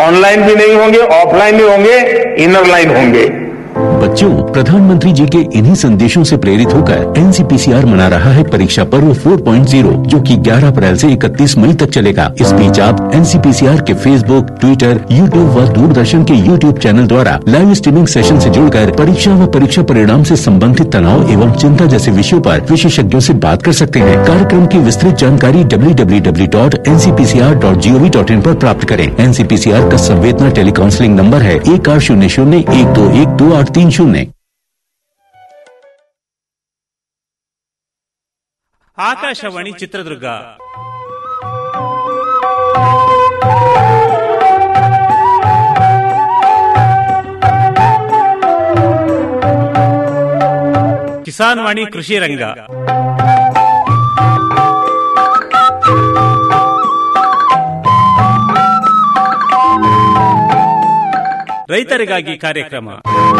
Online भी नहीं होंगे ऑफलाइन भी होंगे इनर लाइन होंगे बच्चों प्रधानमंत्री जी के इन्हीं संदेशों से प्रेरित होकर एनसीपीसीआर मना रहा है परीक्षा पर्व 4.0 जो कि 11 अप्रैल से 31 मई तक चलेगा इस बीच आप एनसीपीसीआर के फेसबुक ट्विटर यूट्यूब व दूरदर्शन के यूट्यूब चैनल द्वारा लाइव स्ट्रीमिंग सेशन से जुड़कर परीक्षा व परीक्षा परिणाम से संबंधित तनाव एवं चिंता जैसे विषयों पर विशेषज्ञों से बात कर सकते हैं कार्यक्रम की विस्तृत जानकारी www.ncpcr.gov.in पर प्राप्त करें एनसीपीसीआर का संवेदना टेलीकाउंसलिंग नंबर है एक आठ शून्य शून्य एक दो एक दो आठ तीन शून्य ಆಕಾಶವಾಣಿ ಚಿತ್ರದುರ್ಗ ಕಿಸಾನ್ ವಾಣಿ ಕೃಷಿ ರಂಗ ರೈತರಿಗಾಗಿ ಕಾರ್ಯಕ್ರಮ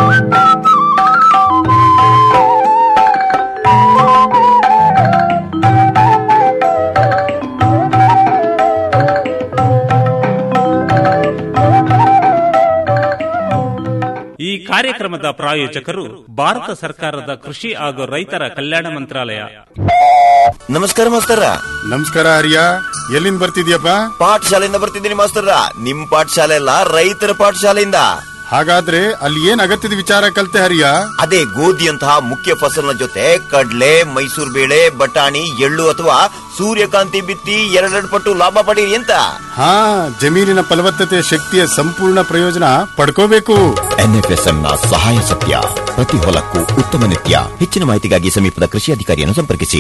ಈ ಕಾರ್ಯಕ್ರಮದ ಪ್ರಾಯೋಜಕರು ಭಾರತ ಸರ್ಕಾರದ ಕೃಷಿ ಹಾಗೂ ರೈತರ ಕಲ್ಯಾಣ ಮಂತ್ರಾಲಯ ನಮಸ್ಕಾರ ಮಾಸ್ತರ ನಮಸ್ಕಾರ ಹರಿಯ ಎಲ್ಲಿಂದ ಬರ್ತಿದ್ಯಪ್ಪ ಪಾಠಶಾಲೆಯಿಂದ ಬರ್ತಿದ್ದೀನಿ ಮಾಸ್ತರ ನಿಮ್ ಪಾಠಶಾಲೆ ಅಲ್ಲ ರೈತರ ಪಾಠಶಾಲೆಯಿಂದ ಹಾಗಾದ್ರೆ ಅಲ್ಲಿ ಏನ್ ಅಗತ್ಯದ ವಿಚಾರ ಕಲ್ತೆ ಹರಿಯ ಅದೇ ಗೋಧಿಯಂತಹ ಮುಖ್ಯ ಫಸಲಿನ ಜೊತೆ ಕಡ್ಲೆ ಮೈಸೂರು ಬೇಳೆ ಬಟಾಣಿ ಎಳ್ಳು ಅಥವಾ ಸೂರ್ಯಕಾಂತಿ ಬಿತ್ತಿ ಎರಡೆರಡು ಪಟ್ಟು ಲಾಭ ಪಡೀರಿ ಅಂತ ಹಾ ಜಮೀನಿನ ಫಲವತ್ತತೆ ಶಕ್ತಿಯ ಸಂಪೂರ್ಣ ಪ್ರಯೋಜನ ಪಡ್ಕೋಬೇಕು ಎನ್ಎಫ್ಎಸ್ಎಂ ನ ಸಹಾಯ ಸತ್ಯ ಪ್ರತಿ ಹೊಲಕ್ಕೂ ಉತ್ತಮ ನಿತ್ಯ ಹೆಚ್ಚಿನ ಮಾಹಿತಿಗಾಗಿ ಸಮೀಪದ ಕೃಷಿ ಅಧಿಕಾರಿಯನ್ನು ಸಂಪರ್ಕಿಸಿ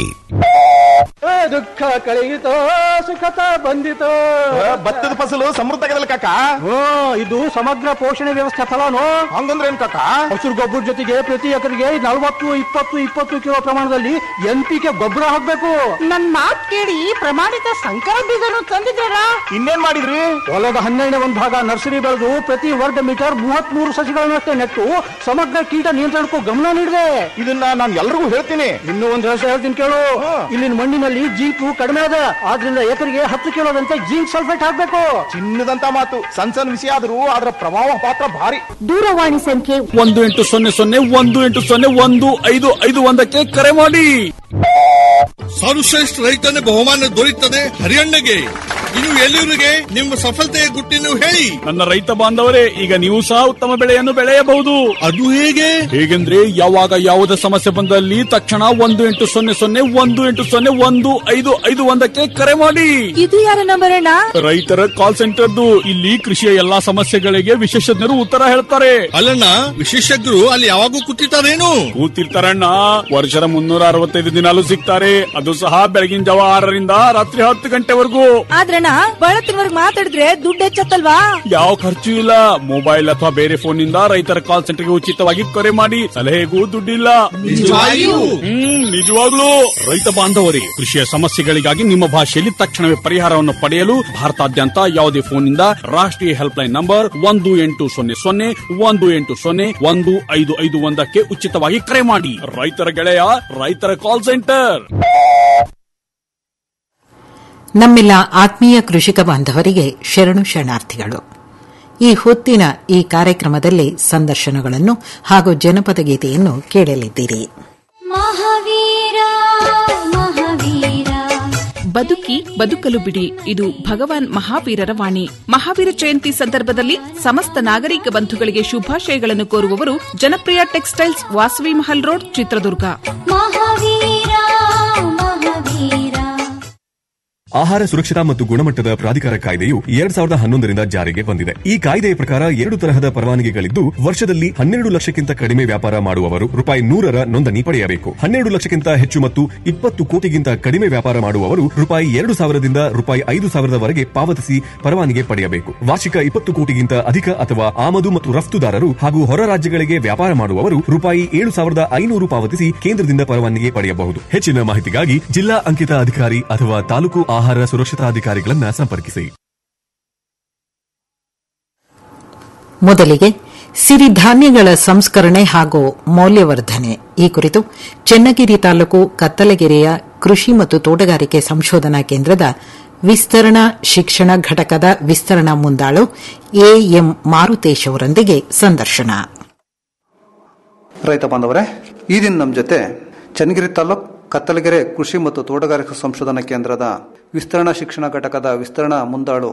ದುಃಖ ಕಳೆಯಿತೋ ಸುಖತ ಬಂದಿತೋ ಭತ್ತದ ಫಸಲು ಸಮೃದ್ಧ ಆಗದಲ್ಲ ಕಾಕ ಓ ಇದು ಸಮಗ್ರ ಪೋಷಣೆ ವ್ಯವಸ್ಥೆ ಫಲನು ಹಂಗಂದ್ರೆ ಏನ್ ಕಾಕ ಹಸಿರು ಗೊಬ್ಬರ ಜೊತೆಗೆ ಪ್ರತಿ ಎಕರೆಗೆ ನಲವತ್ತು ಇಪ್ಪತ್ತು ಇಪ್ಪತ್ತು ಕಿಲೋ ಪ್ರಮಾಣದಲ್ಲಿ ಎನ್ ಪಿ ಕೆ ಗೊಬ್ಬರ ಹಾಕ್ಬೇಕು ನನ್ ಮಾತ್ ಕೇಳಿ ಪ್ರಮಾಣಿತ ಸಂಕರ ಬೀಜನು ತಂದಿದ್ದಾರಾ ಇನ್ನೇನ್ ಮಾಡಿದ್ರಿ ಹೊಲದ ಹನ್ನೆರಡನೇ ಒಂದು ಭಾಗ ನರ್ಸರಿ ಬೆಳೆದು ಪ್ರತಿ ವರ್ಗ ಮೀಟರ್ ಮೂವತ್ತ್ ಮೂರು ಸಸಿಗಳನ್ನಷ್ಟೇ ನೆಟ್ಟು ಸಮಗ್ರ ಕೀಟ ನಿಯಂತ್ರಣಕ್ಕೂ ಗಮನ ನೀಡಿದೆ ಇದನ್ನ ನಾನು ಎಲ್ರಿಗೂ ಹೇಳ್ತೀನಿ ಇನ್ನೂ ಒಂದು ರಹಸ್ಯ ಹೇಳ್ತೀನಿ ಕೇಳು ಇಲ್ಲಿನ ಮಣ್ಣಿನಲ್ಲಿ ಜೀಪು ಕಡಿಮೆ ಅದ ಆದ್ರಿಂದ ಎಕರೆಗೆ ಹತ್ತು ಕಿಲೋದಂತೆ ಜಿಂಕ್ ಸಲ್ಫೇಟ್ ಹಾಕ್ಬೇಕು ಚಿನ್ನದಂತ ಮಾತು ಸಣ್ಣ ಸಣ್ಣ ವಿಷಯ ಆದ್ರೂ ಅದರ ಪ್ರಭಾವ ಪಾತ್ರ ಭಾರಿ ದೂರವಾಣಿ ಸಂಖ್ಯೆ ಒಂದು ಎಂಟು ಸೊನ್ನೆ ಸೊನ್ನೆ ಒಂದು ಎಂಟು ಸೊನ್ನೆ ಒಂದು ಐದು ಐದು ಒಂದಕ್ಕೆ ಕರೆ ಮಾಡಿ ಸರ್ವಶ್ರೇಷ್ಠ ರೈತನ ಬಹುಮಾನ ದೊರೆಯುತ್ತದೆ ಹರಿಯಣ್ಣಗೆ ಇನ್ನು ಎಲ್ಲಿವರಿಗೆ ನಿಮ್ಮ ಸಫಲತೆಯ ಗುಟ್ಟಿನ ಹೇಳಿ ನನ್ನ ರೈತ ಬಾಂಧವರೇ ಈಗ ನೀವು ಸಹ ಉತ್ತಮ ಬೆಳೆಯನ್ನು ಬೆಳೆಯಬಹುದು ಅದು ಹೇಗೆ ಹೇಗೆಂದ್ರೆ ಯಾವಾಗ ಯಾವುದೇ ಸಮಸ್ಯೆ ಬಂದಲ್ಲಿ ತಕ್ಷಣ ಒಂದು ಎಂಟು ಸೊನ್ನೆ ಸೊನ್ನೆ ಒಂದು ಎಂಟು ಸೊನ್ನೆ ಒಂದು ಐದು ಐದು ಒಂದಕ್ಕೆ ಕರೆ ಮಾಡಿ ಇದು ಯಾರ ನಂಬರ್ ಅಣ್ಣ ರೈತರ ಕಾಲ್ ಸೆಂಟರ್ದು ಇಲ್ಲಿ ಕೃಷಿಯ ಎಲ್ಲಾ ಸಮಸ್ಯೆಗಳಿಗೆ ವಿಶೇಷಜ್ಞರು ಉತ್ತರ ಹೇಳ್ತಾರೆ ಅಲ್ಲಣ್ಣ ವಿಶೇಷಜ್ಞರು ಅಲ್ಲಿ ಯಾವಾಗೂ ಕೂತಿರ್ತಾರೇನು ಕೂತಿರ್ತಾರಣ್ಣ ವರ್ಷದ ಮುನ್ನೂರ ಅರವತ್ತೈದು ದಿನಾಲು ಸಿಗ್ತಾರೆ ಅದು ಸಹ ಬೆಳಗಿನ ಜಾವ ಆರರಿಂದ ರಾತ್ರಿ ಹತ್ತು ಗಂಟೆವರೆಗೂ ಆದ್ರಣ್ಣ ಬಳತ್ತಿನವರ್ಗ್ ಮಾತಾಡಿದ್ರೆ ದುಡ್ಡು ಹೆಚ್ಚತ್ತಲ್ವಾ ಯಾವ ಖರ್ಚು ಇಲ್ಲ ಮೊಬೈಲ್ ಅಥವಾ ಬೇರೆ ಫೋನ್ ನಿಂದ ರೈತರ ಕಾಲ್ ಸೆಂಟರ್ಗೆ ಉಚಿತವಾಗಿ ಕರೆ ಮಾಡಿ ಸಲಹೆಗೂ ದುಡ್ಡಿಲ್ಲ ನಿಜವಾಗಿಯೂ? ಹ್ಮ್ ನಿಜವಾಗ್ಲೂ ರೈತ ಬಾಂಧವರೇ ಕೃಷಿಯ ಸಮಸ್ಯೆಗಳಿಗಾಗಿ ನಿಮ್ಮ ಭಾಷೆಯಲ್ಲಿ ತಕ್ಷಣವೇ ಪರಿಹಾರವನ್ನು ಪಡೆಯಲು ಭಾರತಾದ್ಯಂತ ಯಾವುದೇ ಫೋನ್ ನಿಂದ ರಾಷ್ಟ್ರೀಯ ಹೆಲ್ಪ್ ಲೈನ್ ನಂಬರ್ ಒಂದು ಎಂಟು ಸೊನ್ನೆ ಸೊನ್ನೆ ಒಂದು ಎಂಟು ಸೊನ್ನೆ ಒಂದು ಐದು ಐದು ಒಂದಕ್ಕೆ ಉಚಿತವಾಗಿ ಕರೆ ಮಾಡಿ ರೈತರ ಗೆಳೆಯ ರೈತರ ಕಾಲ್ ಸೆಂಟರ್ ನಮ್ಮೆಲ್ಲ ಆತ್ಮೀಯ ಕೃಷಿಕ ಬಾಂಧವರಿಗೆ ಶರಣು ಶರಣಾರ್ಥಿಗಳು ಈ ಹೊತ್ತಿನ ಈ ಕಾರ್ಯಕ್ರಮದಲ್ಲಿ ಸಂದರ್ಶನಗಳನ್ನು ಹಾಗೂ ಜನಪದ ಗೀತೆಯನ್ನು ಕೇಳಲಿದ್ದೀರಿ ಮಹಾವೀರ ಮಹಾವೀರ ಬದುಕಿ ಬದುಕಲು ಬಿಡಿ ಇದು ಭಗವಾನ್ ಮಹಾವೀರರ ವಾಣಿ ಮಹಾವೀರ ಜಯಂತಿ ಸಂದರ್ಭದಲ್ಲಿ ಸಮಸ್ತ ನಾಗರಿಕ ಬಂಧುಗಳಿಗೆ ಶುಭಾಶಯಗಳನ್ನು ಕೋರುವವರು ಜನಪ್ರಿಯ ಟೆಕ್ಸ್ಟೈಲ್ಸ್ ವಾಸವಿ ಮಹಲ್ ರೋಡ್ ಚಿತ್ರದುರ್ಗ ಮಹಾವೀರ ಮಹಾವೀರ ಆಹಾರ ಸುರಕ್ಷತಾ ಮತ್ತು ಗುಣಮಟ್ಟದ ಪ್ರಾಧಿಕಾರ ಕಾಯ್ದೆಯು ಎರಡ್ ಸಾವಿರದ ಹನ್ನೊಂದರಿಂದ ಜಾರಿಗೆ ಬಂದಿದೆ ಈ ಕಾಯ್ದೆಯ ಪ್ರಕಾರ ಎರಡು ತರಹದ ಪರವಾನಗಿಗಳಿದ್ದು ವರ್ಷದಲ್ಲಿ ಹನ್ನೆರಡು ಲಕ್ಷಕ್ಕಿಂತ ಕಡಿಮೆ ವ್ಯಾಪಾರ ಮಾಡುವವರು ರೂಪಾಯಿ ನೂರರ ನೋಂದಣಿ ಪಡೆಯಬೇಕು ಹನ್ನೆರಡು ಲಕ್ಷಕ್ಕಿಂತ ಹೆಚ್ಚು ಮತ್ತು ಇಪ್ಪತ್ತು ಕೋಟಿಗಿಂತ ಕಡಿಮೆ ವ್ಯಾಪಾರ ಮಾಡುವವರು ರೂಪಾಯಿ ಎರಡು ಸಾವಿರದಿಂದ ರೂಪಾಯಿ ಐದು ಸಾವಿರದವರೆಗೆ ಪಾವತಿಸಿ ಪರವಾನಗಿ ಪಡೆಯಬೇಕು ವಾರ್ಷಿಕ ಇಪ್ಪತ್ತು ಕೋಟಿಗಿಂತ ಅಧಿಕ ಅಥವಾ ಆಮದು ಮತ್ತು ರಫ್ತುದಾರರು ಹಾಗೂ ಹೊರ ರಾಜ್ಯಗಳಿಗೆ ವ್ಯಾಪಾರ ಮಾಡುವವರು ರೂಪಾಯಿ ಏಳು ಸಾವಿರದ ಐನೂರು ಪಾವತಿಸಿ ಕೇಂದ್ರದಿಂದ ಪರವಾನಗಿ ಪಡೆಯಬಹುದು ಹೆಚ್ಚಿನ ಮಾಹಿತಿಗಾಗಿ ಜಿಲ್ಲಾ ಅಂಕಿತ ಅಧಿಕಾರಿ ಅಥವಾ ತಾಲೂಕು ಆಹಾರ ಸುರಕ್ಷತಾಧಿಕಾರಿಗಳನ್ನ ಸಂಪರ್ಕಿಸಿ ಮೊದಲಿಗೆ ಸಿರಿಧಾನ್ಯಗಳ ಸಂಸ್ಕರಣೆ ಹಾಗೂ ಮೌಲ್ಯವರ್ಧನೆ ಈ ಕುರಿತು ಚನ್ನಗಿರಿ ತಾಲೂಕು ಕತ್ತಲಗೆರೆಯ ಕೃಷಿ ಮತ್ತು ತೋಟಗಾರಿಕೆ ಸಂಶೋಧನಾ ಕೇಂದ್ರದ ವಿಸ್ತರಣಾ ಶಿಕ್ಷಣ ಘಟಕದ ವಿಸ್ತರಣಾ ಮುಂದಾಳು ಎಎಂ ಮಾರುತೇಶ್ ಅವರೊಂದಿಗೆ ಸಂದರ್ಶನ ರೈತ ಬಾಂಧವರೇ ಈ ದಿನ ನಮ್ಮ ಜೊತೆ ಚನ್ನಗಿರಿ ತಾಲೂಕ್ ಕತ್ತಲಗೆರೆ ಕೃಷಿ ಮತ್ತು ತೋಟಗಾರಿಕಾ ಸಂಶೋಧನಾ ಕೇಂದ್ರದ ವಿಸ್ತರಣಾ ಶಿಕ್ಷಣ ಘಟಕದ ವಿಸ್ತರಣಾ ಮುಂದಾಳು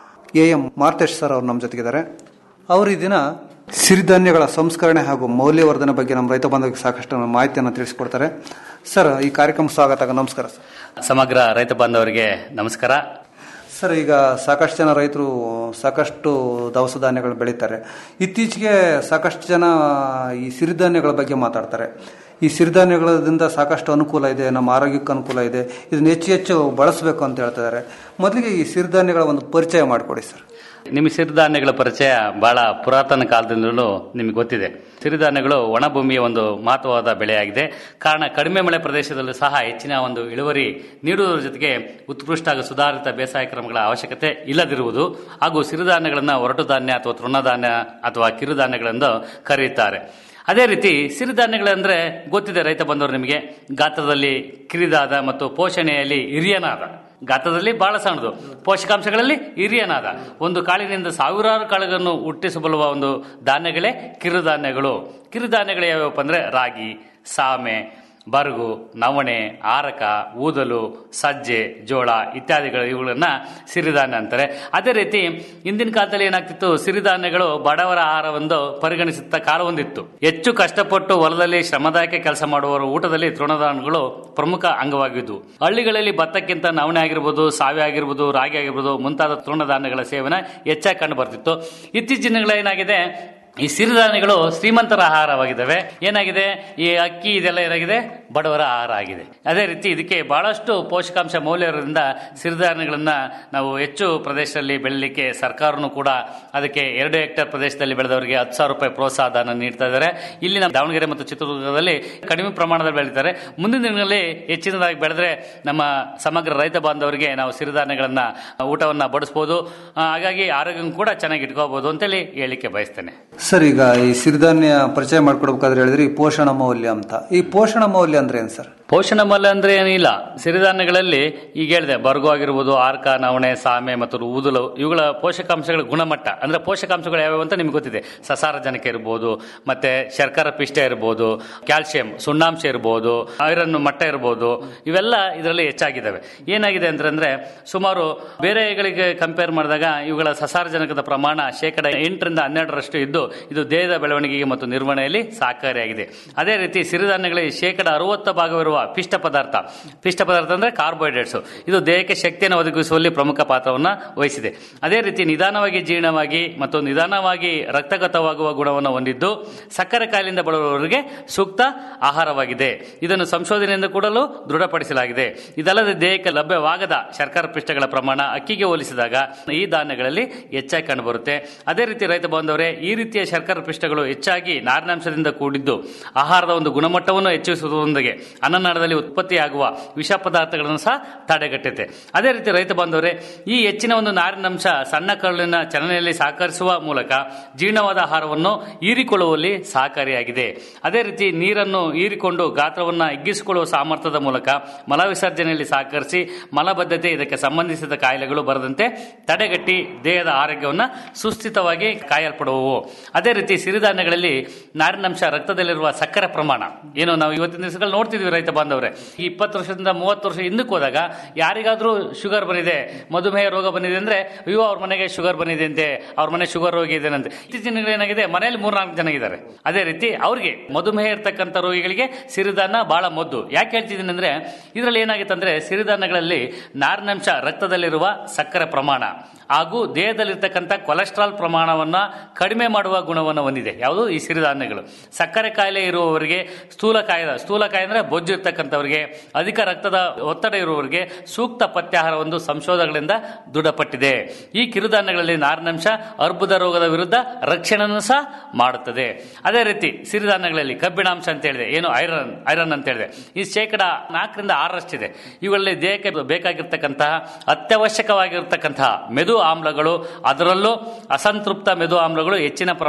ಎ ಎಂ ಮಾರ್ತೇಶ್ ಸರ್ ಅವರು ನಮ್ಮ ಜೊತೆಗಿದ್ದಾರೆ ಅವರು ಈ ದಿನ ಸಿರಿಧಾನ್ಯಗಳ ಸಂಸ್ಕರಣೆ ಹಾಗೂ ಮೌಲ್ಯವರ್ಧನೆ ಬಗ್ಗೆ ನಮ್ಮ ರೈತ ಬಾಂಧವರಿಗೆ ಸಾಕಷ್ಟು ಮಾಹಿತಿಯನ್ನು ತಿಳಿಸಿಕೊಡ್ತಾರೆ ಸರ್ ಈ ಕಾರ್ಯಕ್ರಮ ಸ್ವಾಗತ ನಮಸ್ಕಾರ ಸರ್ ಸಮಗ್ರ ರೈತ ಬಾಂಧವರಿಗೆ ನಮಸ್ಕಾರ ಸರ್ ಈಗ ಸಾಕಷ್ಟು ಜನ ರೈತರು ಸಾಕಷ್ಟು ದವಸ ಧಾನ್ಯಗಳು ಬೆಳೀತಾರೆ ಇತ್ತೀಚೆಗೆ ಸಾಕಷ್ಟು ಜನ ಈ ಸಿರಿಧಾನ್ಯಗಳ ಬಗ್ಗೆ ಮಾತಾಡ್ತಾರೆ ಈ ಸಿರಿಧಾನ್ಯಗಳಿಂದ ಸಾಕಷ್ಟು ಅನುಕೂಲ ಇದೆ ನಮ್ಮ ಆರೋಗ್ಯಕ್ಕೆ ಅನುಕೂಲ ಇದೆ ಇದನ್ನ ಹೆಚ್ಚು ಹೆಚ್ಚು ಬಳಸಬೇಕು ಅಂತ ಹೇಳ್ತಿದ್ದಾರೆ ಮೊದಲಿಗೆ ಈ ಸಿರಿಧಾನ್ಯಗಳ ಒಂದು ಪರಿಚಯ ಮಾಡಿಕೊಡಿ ಸರ್ ನಿಮಗೆ ಸಿರಿಧಾನ್ಯಗಳ ಪರಿಚಯ ಬಹಳ ಪುರಾತನ ಕಾಲದಿಂದಲೂ ನಿಮಗೆ ಗೊತ್ತಿದೆ ಸಿರಿಧಾನ್ಯಗಳು ಒಣ ಭೂಮಿಯ ಒಂದು ಮಹತ್ವವಾದ ಬೆಳೆಯಾಗಿದೆ ಕಾರಣ ಕಡಿಮೆ ಮಳೆ ಪ್ರದೇಶದಲ್ಲೂ ಸಹ ಹೆಚ್ಚಿನ ಒಂದು ಇಳುವರಿ ನೀಡುವುದರ ಜೊತೆಗೆ ಉತ್ಕೃಷ್ಟ ಹಾಗೂ ಸುಧಾರಿತ ಬೇಸಾಯ ಕ್ರಮಗಳ ಅವಶ್ಯಕತೆ ಇಲ್ಲದಿರುವುದು ಹಾಗೂ ಸಿರಿಧಾನ್ಯಗಳನ್ನು ಒರಟು ಧಾನ್ಯ ಅಥವಾ ತೃಣಧಾನ್ಯ ಅಥವಾ ಕಿರುಧಾನ್ಯಗಳೆಂದು ಕರೆಯುತ್ತಾರೆ ಅದೇ ರೀತಿ ಸಿರಿಧಾನ್ಯಗಳಂದ್ರೆ ಗೊತ್ತಿದೆ ರೈತ ಬಂದವರು ನಿಮಗೆ ಗಾತ್ರದಲ್ಲಿ ಕಿರಿದಾದ ಮತ್ತು ಪೋಷಣೆಯಲ್ಲಿ ಹಿರಿಯನಾದ ಗಾತ್ರದಲ್ಲಿ ಬಹಳ ಸಣ್ಣದು ಪೋಷಕಾಂಶಗಳಲ್ಲಿ ಹಿರಿಯನಾದ ಒಂದು ಕಾಳಿನಿಂದ ಸಾವಿರಾರು ಕಾಳುಗಳನ್ನು ಹುಟ್ಟಿಸಬಲ್ಲುವ ಒಂದು ಧಾನ್ಯಗಳೇ ಕಿರುಧಾನ್ಯಗಳು ಕಿರುಧಾನ್ಯಗಳು ಯಾವ್ಯಾವಪ್ಪ ಅಂದ್ರೆ ರಾಗಿ ಸಾಮೆ ಬರಗು ನವಣೆ ಆರಕ ಊದಲು ಸಜ್ಜೆ ಜೋಳ ಇತ್ಯಾದಿಗಳು ಇವುಗಳನ್ನ ಸಿರಿಧಾನ್ಯ ಅಂತಾರೆ ಅದೇ ರೀತಿ ಹಿಂದಿನ ಕಾಲದಲ್ಲಿ ಏನಾಗ್ತಿತ್ತು ಸಿರಿಧಾನ್ಯಗಳು ಬಡವರ ಆಹಾರವೆಂದು ಪರಿಗಣಿಸುತ್ತ ಕಾಲ ಹೊಂದಿತ್ತು ಹೆಚ್ಚು ಕಷ್ಟಪಟ್ಟು ಹೊಲದಲ್ಲಿ ಶ್ರಮದಾಯಕ ಕೆಲಸ ಮಾಡುವವರ ಊಟದಲ್ಲಿ ತೃಣಧಾನ್ಯಗಳು ಪ್ರಮುಖ ಅಂಗವಾಗಿದ್ವು ಹಳ್ಳಿಗಳಲ್ಲಿ ಭತ್ತಕ್ಕಿಂತ ನವಣೆ ಆಗಿರ್ಬೋದು ಸಾವೆ ಆಗಿರ್ಬೋದು ರಾಗಿ ಆಗಿರ್ಬೋದು ಮುಂತಾದ ತೃಣಧಾನ್ಯಗಳ ಸೇವನೆ ಹೆಚ್ಚಾಗಿ ಕಂಡು ಬರ್ತಿತ್ತು ಇತ್ತೀಚಿನ ದಿನಗಳ ಏನಾಗಿದೆ ಈ ಸಿರಿಧಾನ್ಯಗಳು ಶ್ರೀಮಂತರ ಆಹಾರವಾಗಿದ್ದಾವೆ ಏನಾಗಿದೆ ಈ ಅಕ್ಕಿ ಇದೆಲ್ಲ ಏನಾಗಿದೆ ಬಡವರ ಆಹಾರ ಆಗಿದೆ ಅದೇ ರೀತಿ ಇದಕ್ಕೆ ಬಹಳಷ್ಟು ಪೋಷಕಾಂಶ ಮೌಲ್ಯ ಇರೋದ್ರಿಂದ ಸಿರಿಧಾನ್ಯಗಳನ್ನ ನಾವು ಹೆಚ್ಚು ಪ್ರದೇಶದಲ್ಲಿ ಬೆಳಲಿಕ್ಕೆ ಸರ್ಕಾರನು ಕೂಡ ಅದಕ್ಕೆ ಎರಡು ಹೆಕ್ಟೇರ್ ಪ್ರದೇಶದಲ್ಲಿ ಬೆಳೆದವರಿಗೆ ಹತ್ತು ಸಾವಿರ ರೂಪಾಯಿ ಪ್ರೋತ್ಸಾಹ ಧನ ನೀಡ್ತಾ ಇದ್ದಾರೆ ಇಲ್ಲಿ ನಮ್ಮ ದಾವಣಗೆರೆ ಮತ್ತು ಚಿತ್ರದುರ್ಗದಲ್ಲಿ ಕಡಿಮೆ ಪ್ರಮಾಣದಲ್ಲಿ ಬೆಳೀತಾರೆ ಮುಂದಿನ ದಿನಗಳಲ್ಲಿ ಹೆಚ್ಚಿನದಾಗಿ ಬೆಳೆದ್ರೆ ನಮ್ಮ ಸಮಗ್ರ ರೈತ ಬಾಂಧವರಿಗೆ ನಾವು ಸಿರಿಧಾನ್ಯಗಳನ್ನ ಊಟವನ್ನ ಬಡಿಸ್ಬೋದು ಆ, ಹಾಗಾಗಿ ಆರೋಗ್ಯ ಕೂಡ ಚೆನ್ನಾಗಿ ಇಟ್ಕೋಬಹುದು ಅಂತೇಳಿ ಹೇಳಿಕ್ಕೆ ಬಯಸ್ತೇನೆ ಸರ್ ಈಗ ಈ ಸಿರಿಧಾನ್ಯ ಪರಿಚಯ ಮಾಡ್ಕೊಡ್ಬೇಕಾದ್ರೆ ಹೇಳಿದ್ರೆ ಈ ಪೋಷಣ ಮೌಲ್ಯ ಅಂತ ಈ ಪೋಷಣ ಮೌಲ್ಯ ಅಂದ್ರೆ ಏನ್ ಸರ್ ಪೋಷಣ ಮೌಲ್ಯ ಅಂದ್ರೆ ಏನಿಲ್ಲ ಸಿರಿಧಾನ್ಯಗಳಲ್ಲಿ ಈಗ ಹೇಳಿದೆ ಬರ್ಗು ಆಗಿರ್ಬೋದು ಆರ್ಕ ನವಣೆ ಸಾಮೆ ಮತ್ತು ಊದಲು ಇವುಗಳ ಪೋಷಕಾಂಶಗಳ ಗುಣಮಟ್ಟ ಅಂದ್ರೆ ಪೋಷಕಾಂಶಗಳು ಯಾವ್ಯಾವ ಅಂತ ನಿಮ್ಗೆ ಗೊತ್ತಿದೆ ಸಸಾರಜನಕ ಇರ್ಬೋದು ಮತ್ತೆ ಶರ್ಕರ ಪಿಷ್ಟ ಇರ್ಬೋದು ಕ್ಯಾಲ್ಸಿಯಂ ಸುಣ್ಣಾಂಶ ಇರ್ಬೋದು ಐರನ್ ಮಟ್ಟ ಇರ್ಬೋದು ಇವೆಲ್ಲ ಇದರಲ್ಲಿ ಹೆಚ್ಚಾಗಿದ್ದಾವೆ ಏನಾಗಿದೆ ಅಂತಂದ್ರೆ ಸುಮಾರು ಬೇರೆಗಳಿಗೆ ಕಂಪೇರ್ ಮಾಡಿದಾಗ ಇವುಗಳ ಸಸಾರಜನಕದ ಪ್ರಮಾಣ ಶೇಕಡ ಎಂಟರಿಂದ ಹನ್ನೆರಡರಷ್ಟು ಇದ್ದು ಇದು ದೇಹದ ಬೆಳವಣಿಗೆಗೆ ಮತ್ತು ನಿರ್ವಹಣೆಯಲ್ಲಿ ಸಹಕಾರಿಯಾಗಿದೆ ಅದೇ ರೀತಿ ಸಿರಿಧಾನ್ಯಗಳಲ್ಲಿ ಶೇಕಡ ಅರವತ್ತು ಭಾಗವಿರುವ ಪಿಷ್ಟ ಪದಾರ್ಥ ಪಿಷ್ಟ ಪದಾರ್ಥ ಅಂದ್ರೆ ಕಾರ್ಬೋಹೈಡ್ರೇಟ್ಸ್ ಇದು ದೇಹಕ್ಕೆ ಶಕ್ತಿಯನ್ನು ಒದಗಿಸುವಲ್ಲಿ ಪ್ರಮುಖ ಪಾತ್ರವನ್ನು ವಹಿಸಿದೆ ಅದೇ ರೀತಿ ನಿಧಾನವಾಗಿ ಜೀರ್ಣವಾಗಿ ಮತ್ತು ನಿಧಾನವಾಗಿ ರಕ್ತಗತವಾಗುವ ಗುಣವನ್ನು ಹೊಂದಿದ್ದು ಸಕ್ಕರೆ ಕಾಯಿಲೆಯಿಂದ ಬಳಲುವವರಿಗೆ ಸೂಕ್ತ ಆಹಾರವಾಗಿದೆ ಇದನ್ನು ಸಂಶೋಧನೆಯಿಂದ ಕೂಡಲು ದೃಢಪಡಿಸಲಾಗಿದೆ ಇದಲ್ಲದೆ ದೇಹಕ್ಕೆ ಲಭ್ಯವಾಗದ ಶರ್ಕರ ಪಿಷ್ಟಗಳ ಪ್ರಮಾಣ ಅಕ್ಕಿಗೆ ಹೋಲಿಸಿದಾಗ ಈ ಧಾನ್ಯಗಳಲ್ಲಿ ಹೆಚ್ಚಾಗಿ ಕಂಡುಬರುತ್ತೆ ಅದೇ ರೀತಿ ರೈತ ಬಾಂಧವರೇ ಈ ರೀತಿಯ ಶರ್ಕರ ಪಿಷ್ಟಗಳು ಹೆಚ್ಚಾಗಿ ನಾರಿನಾಂಶದಿಂದ ಕೂಡಿದ್ದು ಆಹಾರದ ಒಂದು ಗುಣಮಟ್ಟವನ್ನು ಹೆಚ್ಚಿಸುವುದರೊಂದಿಗೆ ಅನ್ನನಾಳದಲ್ಲಿ ಉತ್ಪತ್ತಿಯಾಗುವ ವಿಷ ಪದಾರ್ಥಗಳನ್ನು ಸಹ ತಡೆಗಟ್ಟುತ್ತೆ ಅದೇ ರೀತಿ ರೈತ ಬಾಂಧವರೇ ಈ ಹೆಚ್ಚಿನ ಒಂದು ನಾರಿನಾಂಶ ಸಣ್ಣ ಕರುಳಿನ ಚಲನೆಯಲ್ಲಿ ಸಹಕರಿಸುವ ಮೂಲಕ ಜೀರ್ಣವಾದ ಆಹಾರವನ್ನು ಹೀರಿಕೊಳ್ಳುವಲ್ಲಿ ಸಹಕಾರಿಯಾಗಿದೆ ಅದೇ ರೀತಿ ನೀರನ್ನು ಹೀರಿಕೊಂಡು ಗಾತ್ರವನ್ನು ಹಿಗ್ಗಿಸಿಕೊಳ್ಳುವ ಸಾಮರ್ಥ್ಯದ ಮೂಲಕ ಮಲ ವಿಸರ್ಜನೆಯಲ್ಲಿ ಸಹಕರಿಸಿ ಮಲಬದ್ಧತೆ ಇದಕ್ಕೆ ಸಂಬಂಧಿಸಿದ ಕಾಯಿಲೆಗಳು ಬರದಂತೆ ತಡೆಗಟ್ಟಿ ದೇಹದ ಆರೋಗ್ಯವನ್ನು ಸುಸ್ಥಿತವಾಗಿ ಕಾಯಲ್ಪಡುವವು ಅದೇ ರೀತಿ ಸಿರಿಧಾನ್ಯಗಳಲ್ಲಿ ನಾರಿನಾಂಶ ರಕ್ತದಲ್ಲಿರುವ ಸಕ್ಕರೆ ಪ್ರಮಾಣ ಏನು ನಾವು ಇವತ್ತಿನ ದಿವಸಗಳು ನೋಡ್ತಿದ್ವಿ ರೈತ ಬಾಂಧವರೇ ಈ ಇಪ್ಪತ್ತು ವರ್ಷದಿಂದ ಮೂವತ್ತು ವರ್ಷ ಹಿಂದಕ್ಕೆ ಹೋದಾಗ ಯಾರಿಗಾದ್ರೂ ಶುಗರ್ ಬಂದಿದೆ ಮಧುಮೇಹ ರೋಗ ಬಂದಿದೆ ಅಂದ್ರೆ ಅಯ್ಯೋ ಅವ್ರ ಮನೆಗೆ ಶುಗರ್ ಬಂದಿದೆ ಅಂತೆ ಅವ್ರ ಮನೆ ಶುಗರ್ ರೋಗಿ ಇದೆ ಅಂತೆ ಇತ್ತೀಚಿನ ದಿನಗಳಲ್ಲಿ ಏನಾಗಿದೆ ಮನೆಯಲ್ಲಿ ಮೂರ್ನಾಲ್ಕು ಜನ ಇದ್ದಾರೆ ಅದೇ ರೀತಿ ಅವ್ರಿಗೆ ಮಧುಮೇಹ ಇರ್ತಕ್ಕಂಥ ರೋಗಿಗಳಿಗೆ ಸಿರಿಧಾನ್ಯ ಬಹಳ ಮದ್ದು ಯಾಕೆ ಹೇಳ್ತಿದ್ದೀನಿ ಅಂದ್ರೆ ಇದರಲ್ಲಿ ಏನಾಗಿತ್ತು ಅಂದ್ರೆ ಸಿರಿಧಾನ್ಯಗಳಲ್ಲಿ ನಾರಿನಾಂಶ ರಕ್ತದಲ್ಲಿರುವ ಸಕ್ಕರೆ ಪ್ರಮಾಣ ಹಾಗೂ ದೇಹದಲ್ಲಿರ್ತಕ್ಕಂಥ ಕೊಲೆಸ್ಟ್ರಾಲ್ ಪ್ರಮಾಣವನ್ನ ಕಡಿಮೆ ಮಾಡುವ ಗುಣವನ್ನು ಹೊಂದಿದೆ ಯಾವುದು ಈ ಸಿರಿಧಾನ್ಯಗಳು ಸಕ್ಕರೆ ಕಾಯಿಲೆ ಇರುವವರಿಗೆ ಸ್ಥೂಲಕಾಯದ ಸ್ಥೂಲಕಾಯ ಅಂದ್ರೆ ಬೊಜ್ಜು ಇರ್ತಕ್ಕಂಥವರಿಗೆ ಅಧಿಕ ರಕ್ತದ ಒತ್ತಡ ಇರುವವರಿಗೆ ಸೂಕ್ತ ಪಥ್ಯಾಹಾರ ಒಂದು ಸಂಶೋಧನೆಗಳಿಂದ ದೃಢಪಟ್ಟಿದೆ ಈ ಕಿರುಧಾನ್ಯಗಳಲ್ಲಿ ನಾರಿನಾಂಶ ಅರ್ಬುದ ರೋಗದ ವಿರುದ್ಧ ರಕ್ಷಣೆಯನ್ನು ಸಹ ಮಾಡುತ್ತದೆ ಅದೇ ರೀತಿ ಸಿರಿಧಾನ್ಯಗಳಲ್ಲಿ ಕಬ್ಬಿಣಾಂಶ ಅಂತ ಹೇಳಿದೆ ಏನು ಐರನ್ ಐರನ್ ಅಂತ ಹೇಳಿದೆ ಈ ಶೇಕಡ ನಾಲ್ಕರಿಂದ ಆರರಷ್ಟಿದೆ ಇವುಗಳಲ್ಲಿ ದೇಹಕ್ಕೆ ಬೇಕಾಗಿರ್ತಕ್ಕಂತಹ ಅತ್ಯವಶ್ಯಕವಾಗಿರ್ತಕ್ಕಂತಹ ಮೆದು ಆಮ್ಲಗಳು ಅದರಲ್ಲೂ ಅಸಂತೃಪ್ತ ಮೆದು ಆಮ್ಲಗಳು ಹೆಚ್ಚಿನ ಪ್ರಮಾಣ